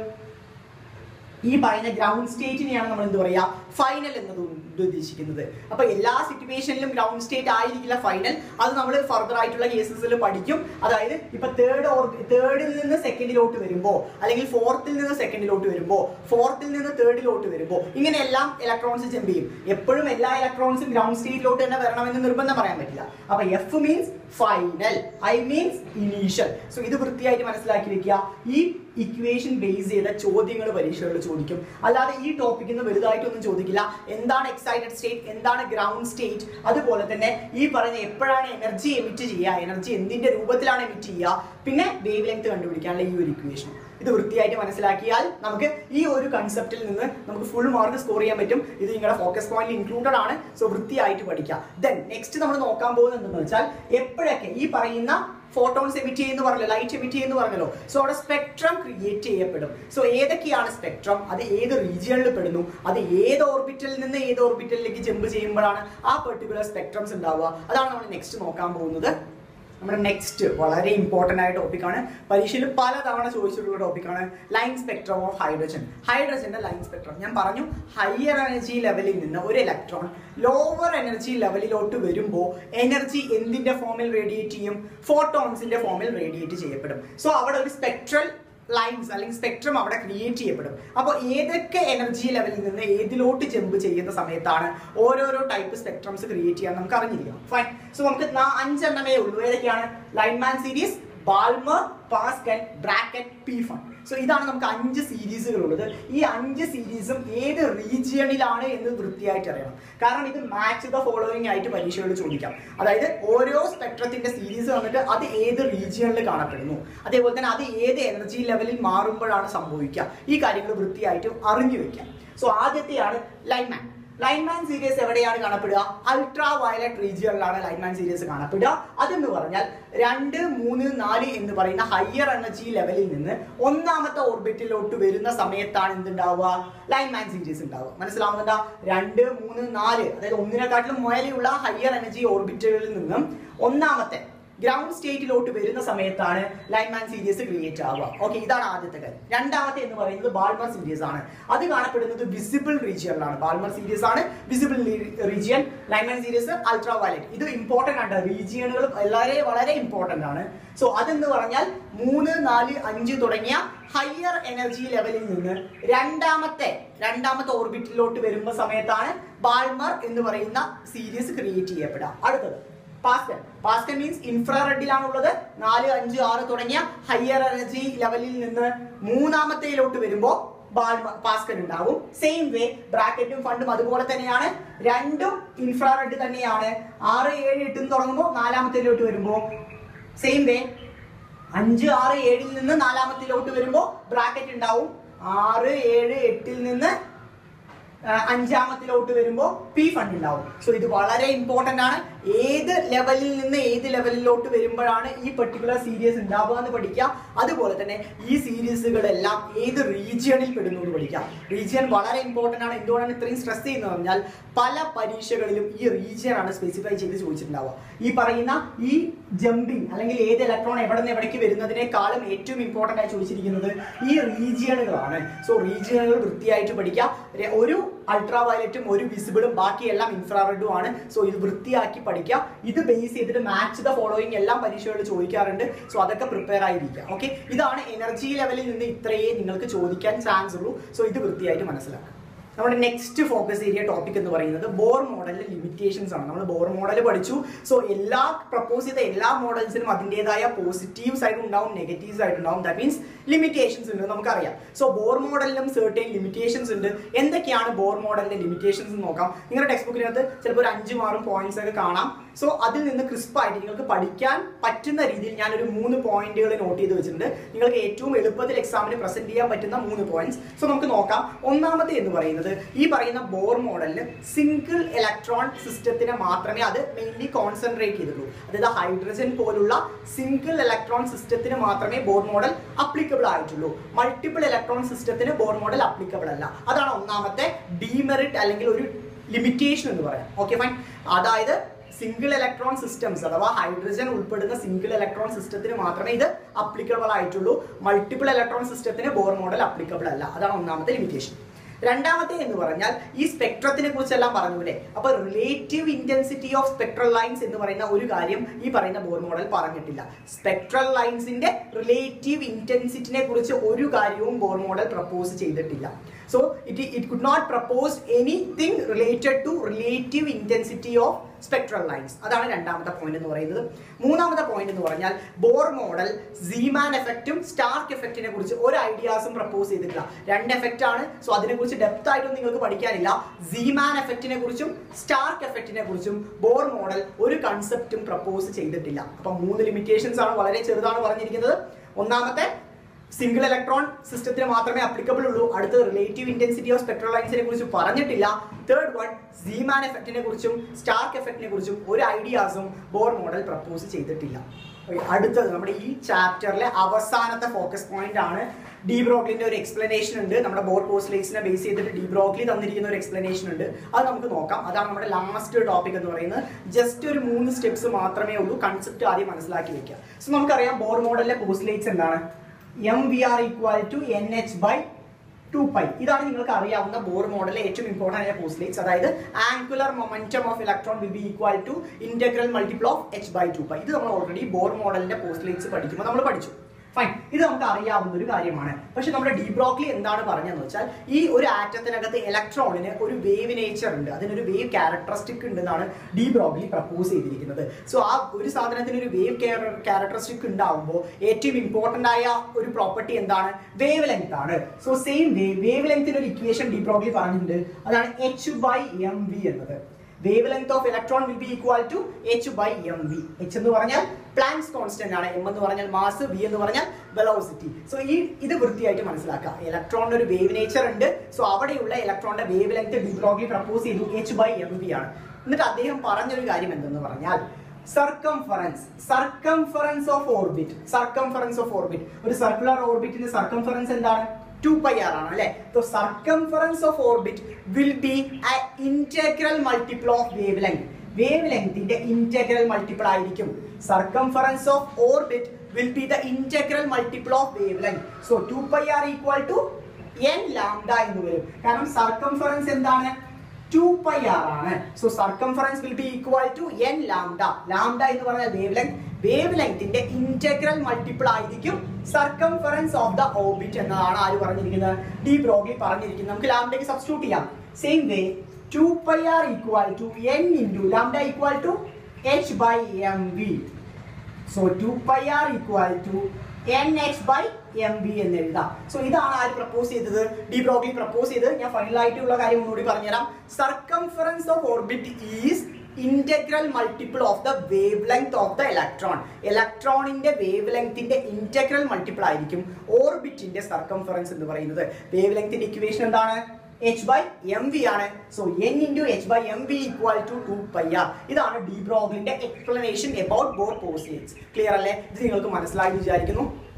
ഈ പറയുന്ന ഗ്രൗണ്ട് സ്റ്റേറ്റിനെയാണ് നമ്മൾ എന്ത് പറയുക ഫൈനൽ എന്നത് ഉദ്ദേശിക്കുന്നത് അപ്പൊ എല്ലാ സിറ്റുവേഷനിലും ഗ്രൗണ്ട് സ്റ്റേറ്റ് ആയിരിക്കില്ല ഫൈനൽ അത് നമ്മൾ ഫർദർ ആയിട്ടുള്ള കേസസിൽ പഠിക്കും അതായത് ഇപ്പൊ തേർഡ് ഓർ തേർഡിൽ നിന്ന് സെക്കൻഡിലോട്ട് വരുമ്പോൾ അല്ലെങ്കിൽ ഫോർത്തിൽ നിന്ന് സെക്കൻഡിലോട്ട് വരുമ്പോൾ ഫോർത്തിൽ നിന്ന് തേർഡിലോട്ട് വരുമ്പോൾ ഇങ്ങനെയെല്ലാം ഇലക്ട്രോൺസ് ജമ്പ് ചെയ്യും എപ്പോഴും എല്ലാ ഇലക്ട്രോൺസും ഗ്രൗണ്ട് സ്റ്റേറ്റിലോട്ട് തന്നെ വരണമെന്ന് നിർബന്ധം പറയാൻ പറ്റില്ല അപ്പൊ f means final i means initial so ഇത് വൃത്തിയായിട്ട് മനസ്സിലാക്കി വെക്കുക ഈ ഇക്വേഷൻ ബേസ് ചെയ്ത ചോദ്യങ്ങൾ പരീക്ഷകളിൽ ചോദിക്കും അല്ലാതെ ഈ ടോപ്പിക്കിൽ നിന്ന് വലുതായിട്ടൊന്നും ചോദിക്കില്ല എന്താണ് എക്സൈറ്റഡ് സ്റ്റേറ്റ് എന്താണ് ഗ്രൗണ്ട് സ്റ്റേറ്റ് അതുപോലെ തന്നെ ഈ പറഞ്ഞ എപ്പോഴാണ് എനർജി എമിറ്റ് ചെയ്യുക എനർജി എന്തിന്റെ രൂപത്തിലാണ് എമിറ്റ് ചെയ്യുക പിന്നെ വേവ് ലെങ്ത് കണ്ടുപിടിക്കാനുള്ള ഈ ഒരു ഇക്വേഷൻ ഇത് വൃത്തിയായിട്ട് മനസ്സിലാക്കിയാൽ നമുക്ക് ഈ ഒരു കൺസെപ്റ്റിൽ നിന്ന് നമുക്ക് ഫുൾ മാർക്ക് സ്കോർ ചെയ്യാൻ പറ്റും ഇത് നിങ്ങളുടെ ഫോക്കസ് പോയിന്റ് ഇൻക്ലൂഡഡ് ആണ് സോ വൃത്തിയായിട്ട് പഠിക്കാം ദെൻ നെക്സ്റ്റ് നമ്മൾ നോക്കാൻ പോകുന്നത് എന്തെന്ന് വെച്ചാൽ എപ്പോഴൊക്കെ ഈ പറയുന്ന ഫോട്ടോൺസ് എമിറ്റ് ചെയ്യുന്നു പറഞ്ഞല്ലോ ലൈറ്റ് എമിറ്റ് ചെയ്യുന്നു പറഞ്ഞല്ലോ സോ അവിടെ സ്പെക്ട്രം ക്രിയേറ്റ് ചെയ്യപ്പെടും സോ ഏതൊക്കെയാണ് സ്പെക്ട്രം അത് ഏത് റീജിയണിൽ പെടുന്നു അത് ഏത് ഓർബിറ്റലിൽ നിന്ന് ഏത് ഓർബിറ്റലിലേക്ക് ജമ്പ് ചെയ്യുമ്പോഴാണ് ആ പെർട്ടിക്കുലർ സ്പെക്ട്രംസ് ഉണ്ടാവുക അതാണ് നമ്മൾ നെക്സ്റ്റ് നോക്കാൻ പോകുന്നത് നമ്മുടെ നെക്സ്റ്റ് വളരെ ഇമ്പോർട്ടൻ്റ് ആയ ടോപ്പിക്കാണ് പരീക്ഷയിൽ പലതവണ ചോദിച്ചിട്ടുള്ള ടോപ്പിക്കാണ് ലൈൻ സ്പെക്ട്രം ഓഫ് ഹൈഡ്രജൻ ഹൈഡ്രജന്റെ ലൈൻ സ്പെക്ട്രം ഞാൻ പറഞ്ഞു ഹയർ എനർജി ലെവലിൽ നിന്ന് ഒരു ഇലക്ട്രോൺ ലോവർ എനർജി ലെവലിലോട്ട് വരുമ്പോൾ എനർജി എന്തിന്റെ ഫോമിൽ റേഡിയേറ്റ് ചെയ്യും ഫോട്ടോൺസിന്റെ ഫോമിൽ റേഡിയേറ്റ് ചെയ്യപ്പെടും സോ അവിടെ ഒരു സ്പെക്ട്രൽ ലൈൻസ് അല്ലെങ്കിൽ സ്പെക്ട്രം അവിടെ ക്രിയേറ്റ് ചെയ്യപ്പെടും അപ്പോൾ ഏതൊക്കെ എനർജി ലെവലിൽ നിന്ന് ഏതിലോട്ട് ജമ്പ് ചെയ്യുന്ന സമയത്താണ് ഓരോരോ ടൈപ്പ് സ്പെക്ട്രംസ് ക്രിയേറ്റ് ചെയ്യാൻ നമുക്ക് അറിഞ്ഞിരിക്കണം ഫൈൻ സോ നമുക്ക് നാ- അഞ്ചെണ്ണമേ ഉള്ളൂ ഏതൊക്കെയാണ് Lyman series Balmer Paschen Brackett Pfund so ഇതാണ് നമുക്ക് അഞ്ച് സീരീസുകൾ ഉള്ളത് ഈ അഞ്ച് സീരീസും ഏത് റീജിയണിലാണ് എന്ന് വൃത്തിയായിട്ട് അറിയണം കാരണം ഇത് മാച്ച് ദ ഫോളോയിങ് ആയിട്ട് പരീക്ഷകളിൽ ചോദിക്കാം അതായത് ഓരോ സ്പെക്ട്രത്തിന്റെ സീരീസ് വന്നിട്ട് അത് ഏത് റീജിയണിൽ കാണപ്പെടുന്നു അതേപോലെ തന്നെ അത് ഏത് എനർജി ലെവലിൽ മാറുമ്പോഴാണ് സംഭവിക്കുക ഈ കാര്യങ്ങൾ വൃത്തിയായിട്ട് അറിഞ്ഞു വെക്കാം സോ ആദ്യത്തെയാണ് ലൈൻമാൻ ലൈൻമാൻ സീരീസ് എവിടെയാണ് കാണപ്പെടുക അൾട്രാ വയലറ്റ് റീജിയണിലാണ് ലൈൻമാൻ സീരീസ് കാണപ്പെടുക അതെന്ന് പറഞ്ഞാൽ രണ്ട് മൂന്ന് നാല് എന്ന് പറയുന്ന ഹയർ എനർജി ലെവലിൽ നിന്ന് ഒന്നാമത്തെ ഓർബിറ്റിലോട്ട് വരുന്ന സമയത്താണ് എന്തുണ്ടാവുക ലൈൻമാൻ സീരീസ് ഉണ്ടാവുക മനസ്സിലാവുന്നുണ്ടോ രണ്ട് മൂന്ന് നാല് അതായത് ഒന്നിനെക്കാട്ടിലും മുകളിലുള്ള ഹയർ എനർജി ഓർബിറ്റുകളിൽ നിന്നും ഒന്നാമത്തെ ഗ്രൗണ്ട് സ്റ്റേറ്റിലോട്ട് വരുന്ന സമയത്താണ് ലൈൻമാൻ സീരീസ് ക്രിയേറ്റ് ആവുക ഓക്കെ ഇതാണ് ആദ്യത്തെ കാര്യം രണ്ടാമത്തെ എന്ന് പറയുന്നത് ബാൾമർ സീരീസ് ആണ് അത് കാണപ്പെടുന്നത് വിസിബിൾ റീജിയനിലാണ് ബാൾമർ സീരീസ് ആണ് visible region Lyman series ultraviolet ഇത് ഇമ്പോർട്ടന്റ് ആണ് റീജിയനുകൾ വളരെ വളരെ ഇമ്പോർട്ടന്റ് ആണ് സോ അതെന്ന് പറഞ്ഞാൽ മൂന്ന് നാല് അഞ്ച് തുടങ്ങിയ ഹയർ എനർജി ലെവലിൽ നിന്ന് രണ്ടാമത്തെ രണ്ടാമത്തെ ഓർബിറ്റിലോട്ട് വരുമ്പോൾ സമയത്താണ് ബാൾമർ എന്ന് പറയുന്ന സീരീസ് ക്രിയേറ്റ് ചെയ്യപ്പെടുക അടുത്തത് പാസ്കൽ പാസ്കൽ മീൻസ് ഇൻഫ്രാറെഡിലാണ് ഉള്ളത് നാല് അഞ്ച് ആറ് തുടങ്ങിയ ഹയർ എനർജി ലെവലിൽ നിന്ന് മൂന്നാമത്തേലോട്ട് വരുമ്പോൾ പാസ്കൽ ഉണ്ടാവും സെയിം വേ ബ്രാക്കറ്റും ഫണ്ടും അതുപോലെ തന്നെയാണ് രണ്ടും ഇൻഫ്രാറെഡ് തന്നെയാണ് ആറ് ഏഴ് എട്ടും തുടങ്ങുമ്പോൾ നാലാമത്തേലോട്ട് വരുമ്പോൾ സെയിം വേ അഞ്ച് ആറ് ഏഴിൽ നിന്ന് നാലാമത്തിലോട്ട് വരുമ്പോൾ ബ്രാക്കറ്റ് ഉണ്ടാവും ആറ് ഏഴ് എട്ടിൽ നിന്ന് ആ, അഞ്ചാമത്തിലോട്ട് വരുമ്പോൾ പി ഫണ്ട് ഉണ്ടാവും സോ ഇത് വളരെ ഇമ്പോർട്ടന്റ് ആണ് ഏത് ലെവലിൽ നിന്ന് ഏത് ലെവലിലോട്ട് വരുമ്പോഴാണ് ഈ പെർട്ടിക്കുലർ സീരീസ് ഉണ്ടാവുക എന്ന് പഠിക്കുക അതുപോലെ തന്നെ ഈ സീരീസുകളെല്ലാം ഏത് റീജിയണിൽ പെടുന്നു എന്ന് പഠിക്കുക റീജിയൻ വളരെ ഇമ്പോർട്ടന്റ് ആണ് എന്തുകൊണ്ടാണ് ഇത്രയും സ്ട്രെസ് ചെയ്യുന്നത് പറഞ്ഞാൽ പല പരീക്ഷകളിലും ഈ റീജിയൻ ആണ് സ്പെസിഫൈ ചെയ്ത് ചോദിച്ചിട്ടുണ്ടാവുക ഈ പറയുന്ന ഈ ജമ്പിങ് അല്ലെങ്കിൽ ഏത് ഇലക്ട്രോൺ എവിടെ നിന്ന് എവിടേക്ക് വരുന്നതിനേക്കാളും ഏറ്റവും ഇമ്പോർട്ടന്റ് ആയി ചോദിച്ചിരിക്കുന്നത് ഈ റീജിയണുകളാണ് സോ റീജിയണുകൾ വൃത്തിയായിട്ട് പഠിക്കുക രെ- ഒരു അൾട്രാ വയലറ്റും ഒരു വിസിബിളും ബാക്കിയെല്ലാം ഇൻഫ്രാറെഡും ആണ് സോ ഇത് വൃത്തിയാക്കി പഠിക്കുക ഇത് ബേസ് ചെയ്തിട്ട് മാച്ച് ദ ഫോളോയിങ് എല്ലാം പരീക്ഷകളിൽ ചോദിക്കാറുണ്ട് സോ അതൊക്കെ പ്രിപ്പയർ ആയിരിക്കുക ഓക്കെ ഇതാണ് എനർജി ലെവലിൽ നിന്ന് ഇത്രയേ നിങ്ങൾക്ക് ചോദിക്കാൻ ചാൻസ് ഉള്ളൂ സോ ഇത് വൃത്തിയായിട്ട് മനസ്സിലാക്കുക നമ്മുടെ നെക്സ്റ്റ് ഫോക്കസ് ഏരിയ ടോപ്പിക് എന്ന് പറയുന്നത് ബോർ മോഡലിലെ ലിമിറ്റേഷൻസ് ആണ് നമ്മൾ ബോർ മോഡൽ പഠിച്ചു സോ എല്ലാ പ്രപ്പോസ് ചെയ്ത എല്ലാ മോഡൽസിനും അതിൻ്റെതായ പോസിറ്റീവ് സൈഡ് ഉണ്ടാവും നെഗറ്റീവ് സൈഡ് ഉണ്ടാവും ദാറ്റ് മീൻസ് ലിമിറ്റേഷൻസ് ഉണ്ട് നമുക്കറിയാം സോ ബോർ മോഡലിലും സെർട്ടൈൻ ലിമിറ്റേഷൻസ് ഉണ്ട് എന്തൊക്കെയാണ് ബോർ മോഡലിന്റെ ലിമിറ്റേഷൻസ് എന്ന് നോക്കാം നിങ്ങളുടെ ടെക്സ്റ്റ് ബുക്കിനകത്ത് ചിലപ്പോൾ ഒരു അഞ്ച് മാറും പോയിന്റ്സ് ഒക്കെ കാണാം സോ അതിൽ നിന്ന് ക്രിസ്പായിട്ട് നിങ്ങൾക്ക് പഠിക്കാൻ പറ്റുന്ന രീതിയിൽ ഞാനൊരു മൂന്ന് പോയിന്റുകൾ നോട്ട് ചെയ്ത് വെച്ചിട്ടുണ്ട് നിങ്ങൾക്ക് ഏറ്റവും എളുപ്പത്തിൽ എക്സാമിന് പ്രസന്റ് ചെയ്യാൻ പറ്റുന്ന മൂന്ന് പോയിന്റ്സ് സോ നമുക്ക് നോക്കാം ഒന്നാമത്തെ എന്ന് പറയുന്നത് ഈ പറയുന്ന ബോർ മോഡലിൽ സിംഗിൾ ഇലക്ട്രോൺ സിസ്റ്റത്തിനെ മാത്രമേ അത് മെയിൻലി കോൺസെൻട്രേറ്റ് ചെയ്തിട്ടുള്ളൂ അതായത് ഹൈഡ്രജൻ പോലുള്ള സിംഗിൾ ഇലക്ട്രോൺ സിസ്റ്റത്തിന് മാത്രമേ ബോർ മോഡൽ അപ്ലിക്കബിൾ ആയിട്ടുള്ളൂ മൾട്ടിപ്പിൾ ഇലക്ട്രോൺ സിസ്റ്റത്തിന് ബോർ മോഡൽ അപ്ലിക്കബിൾ അല്ല അതാണ് ഒന്നാമത്തെ ഡീമെറിറ്റ് അല്ലെങ്കിൽ ഒരു ലിമിറ്റേഷൻ എന്ന് പറയാം ഓക്കെ ഫൈൻ അതായത് സിംഗിൾ ഇലക്ട്രോൺ സിസ്റ്റംസ് അഥവാ ഹൈഡ്രജൻ ഉൾപ്പെടുന്ന സിംഗിൾ ഇലക്ട്രോൺ സിസ്റ്റത്തിന് മാത്രമേ ഇത് അപ്ലിക്കബിൾ ആയിട്ടുള്ളൂ മൾട്ടിപ്പിൾ ഇലക്ട്രോൺ സിസ്റ്റത്തിന് ബോർ മോഡൽ അപ്ലിക്കബിൾ അല്ല അതാണ് ഒന്നാമത്തെ ലിമിറ്റേഷൻ രണ്ടാമത്തെ എന്ന് പറഞ്ഞാൽ ഈ സ്പെക്ട്രത്തിനെ കുറിച്ചെല്ലാം പറഞ്ഞൂലേ അപ്പൊ relative intensity of spectral lines എന്ന് പറയുന്ന ഒരു കാര്യം ഈ പറയുന്ന ബോർ മോഡൽ പറഞ്ഞിട്ടില്ല സ്പെക്ട്രൽ ലൈൻസിന്റെ റിലേറ്റീവ് ഇന്റൻസിറ്റിനെ കുറിച്ച് ഒരു കാര്യവും ബോർ മോഡൽ പ്രപ്പോസ് ചെയ്തിട്ടില്ല so it it could not propose anything related to relative intensity of spectral lines അതാണ് രണ്ടാമത്തെ പോയിന്റ് എന്ന് പറയുന്നത് മൂന്നാമത്തെ പോയിന്റ് എന്ന് പറഞ്ഞാൽ ബോർ മോഡൽ സീമാൻ എഫക്റ്റും സ്റ്റാർക്ക് എഫക്റ്റിനെ കുറിച്ച് ഒരു ഐഡിയാസും പ്രപ്പോസ് ചെയ്തിട്ടില്ല രണ്ട് എഫക്റ്റ് ആണ് സോ അതിനെക്കുറിച്ച് ഡെപ്ത് ആയിട്ടൊന്നും നിങ്ങൾക്ക് പഠിക്കാനില്ല സീമാൻ എഫക്റ്റിനെ കുറിച്ചും സ്റ്റാർക്ക് എഫക്റ്റിനെ കുറിച്ചും ബോർ മോഡൽ ഒരു കൺസെപ്റ്റും പ്രപ്പോസ് ചെയ്തിട്ടില്ല അപ്പൊ മൂന്ന് ലിമിറ്റേഷൻസ് ആണ് വളരെ ചെറുതാണ് പറഞ്ഞിരിക്കുന്നത് ഒന്നാമത്തെ സിംഗിൾ ഇലക്ട്രോൺ സിസ്റ്റത്തിന് മാത്രമേ അപ്ലിക്കബിൾ ഉള്ളൂ അടുത്ത റിലേറ്റീവ് ഇന്റൻസിറ്റി ഓഫ് സ്പെക്ട്രൽ ലൈൻസിനെ കുറിച്ച് പറഞ്ഞിട്ടില്ല തേർഡ് വൺ സീമാൻ എഫക്റ്റിനെ കുറിച്ചും സ്റ്റാർക്ക് എഫക്റ്റിനെ കുറിച്ചും ഒരു ഐഡിയാസും ബോർ മോഡൽ പ്രപ്പോസ് ചെയ്തിട്ടില്ല Okay, അടുത്തത് നമ്മുടെ ഈ ചാപ്റ്ററിലെ അവസാനത്തെ ഫോക്കസ് പോയിന്റ് ആണ് ഡി ബ്രോക്ലിന്റെ ഒരു എക്സ്പ്ലനേഷൻ ഉണ്ട് നമ്മുടെ ബോർഡ് പോസ്റ്റ്ലേറ്റ്സിനെ ബേസ് ചെയ്തിട്ട് ഡി ബ്രോക്ലി തന്നിരിക്കുന്ന ഒരു എക്സ്പ്ലനേഷൻ ഉണ്ട് അത് നമുക്ക് നോക്കാം അതാണ് നമ്മുടെ ലാസ്റ്റ് ടോപ്പിക് എന്ന് പറയുന്നത് ജസ്റ്റ് ഒരു മൂന്ന് സ്റ്റെപ്സ് മാത്രമേ ഉള്ളൂ കൺസെപ്റ്റ് ആദ്യം മനസ്സിലാക്കി വെക്കുക സോ നമുക്കറിയാം ബോർഡ് മോഡലിലെ പോസ്റ്റ്ലേറ്റ്സ് എന്താണ് M V R equal to N H by two pi ഇതാണ് നിങ്ങൾക്ക് അറിയാവുന്ന ബോർ മോഡലിലെ ഏറ്റവും ഇമ്പോർട്ടൻ്റ് ആയ പോസ്റ്റ്ലേറ്റ്സ് അതായത് angular momentum of electron will be equal to integral multiple of H by two pi ഇത് നമ്മൾ ഓൾറെഡി ബോർ മോഡലിന്റെ പോസ്റ്റ്ലേറ്റ്സ് പഠിക്കുമ്പോൾ നമ്മൾ പഠിച്ചു ഫൈൻ ഇത് നമുക്ക് അറിയാവുന്ന ഒരു കാര്യമാണ് പക്ഷെ നമ്മുടെ ഡി ബ്രോക്ലി എന്താണ് പറഞ്ഞതെന്ന് വെച്ചാൽ ഈ ഒരു ആറ്റത്തിനകത്ത് ഇലക്ട്രോണിന് ഒരു വേവ് നേച്ചർ ഉണ്ട് അതിനൊരു വേവ് ക്യാരക്ടറിസ്റ്റിക് ഉണ്ടെന്നാണ് ഡി ബ്രോക്ലി പ്രപ്പോസ് ചെയ്തിരിക്കുന്നത് സോ ആ ഒരു സാധനത്തിന് ഒരു വേവ് ക്യാരക്ടറിസ്റ്റിക് ഉണ്ടാവുമ്പോൾ ഏറ്റവും ഇമ്പോർട്ടന്റ് ആയ ഒരു പ്രോപ്പർട്ടി എന്താണ് വേവ് ലെങ്ത് ആണ് സോ സെയിം വേവ് വേവ് ലെങ്ത്തിന് ഒരു ഇക്വേഷൻ ഡി ബ്രോക്ലി പറഞ്ഞിട്ടുണ്ട് അതാണ് എച്ച് ബൈ എം വി എന്നത് wavelength of electron will be equal to H by M V H എന്ന് പറഞ്ഞാൽ പ്ലാങ്സ് കോൺസ്റ്റന്റ് ആണ് എം എന്ന് പറഞ്ഞാൽ മാസ് വി എന്ന് പറഞ്ഞാൽ വെലോസിറ്റി സോ ഈ ഇത് വൃത്തിയായിട്ട് മനസ്സിലാക്കുക ഇലക്ട്രോണിന് ഒരു വേവ് നേച്ചർ ഉണ്ട് സോ അവിടെയുള്ള ഇലക്ട്രോണിന്റെ വേവ് ലെങ്ത് ഡിബ്രോഗ്ലി പ്രപ്പോസ് ചെയ്തു എച്ച് ബൈ എം വി ആണ് എന്നിട്ട് അദ്ദേഹം പറഞ്ഞൊരു കാര്യം എന്തെന്ന് പറഞ്ഞാൽ circumference circumference of orbit circumference of orbit ഒരു സർക്കുലർ ഓർബിറ്റിന്റെ സർക്കംഫറൻസ് എന്താണ് ടു പൈ ആർ ആണ് അല്ലെ so circumference of orbit will be integral multiple of wavelength wave ലെങ്ത്തിന്റെ ഇന്റഗ്രൽ മൾട്ടിപ്പിൾ ആയിരിക്കും circumference of orbit will be the integral multiple of wavelength so two pi R equal to N lambda എന്ന് വരും കാരണം circumference എന്താണ് two pi R ആണ് so circumference will be equal to N lambda lambda എന്ന് പറഞ്ഞാൽ wavelength wave ലെങ്ത്തിന്റെ integral multiple ആയിരിക്കും circumference of the orbit എന്നതാണ് ആര് പറഞ്ഞിരിക്കുന്നത് ഡി ബ്രോഗ്ലി പറഞ്ഞിരിക്കുന്നത് നമുക്ക് ലാംഡയ്ക്ക് സബ്സ്റ്റിറ്റ്യൂട്ട് ചെയ്യാം same way two pi R equal to N into lambda equal to H by M V so two pi R equal to N H by M B എന്ന് എഴുതാം so ഇതാണ് ആര് propose ചെയ്തത് D Broglie propose ചെയ്തത് ഞാൻ final ആയിട്ടുള്ള കാര്യം ഒന്നുകൂടി പറഞ്ഞുതരാം circumference of orbit is integral multiple of the wavelength of the electron ഇലക്ട്രോണിന്റെ വേവ് ലെങ്ത്തിന്റെ ഇന്റഗ്രൽ മൾട്ടിപ്പിൾ ആയിരിക്കും ഓർബിറ്റിന്റെ സർക്കംഫറൻസ് എന്ന് പറയുന്നത് വേവ് ലെങ്ത്തിന്റെ ഇക്വേഷൻ എന്താണ് എച്ച് ബൈ എം വി ആണ് so N into H by M V equal to two pi R ഇതാണ് ഡി ബ്രോഗ്ലിന്റെ explanation about Bohr postulates clear അല്ലേ ഇത് നിങ്ങൾക്ക് മനസ്സിലായി വിചാരിക്കുന്നു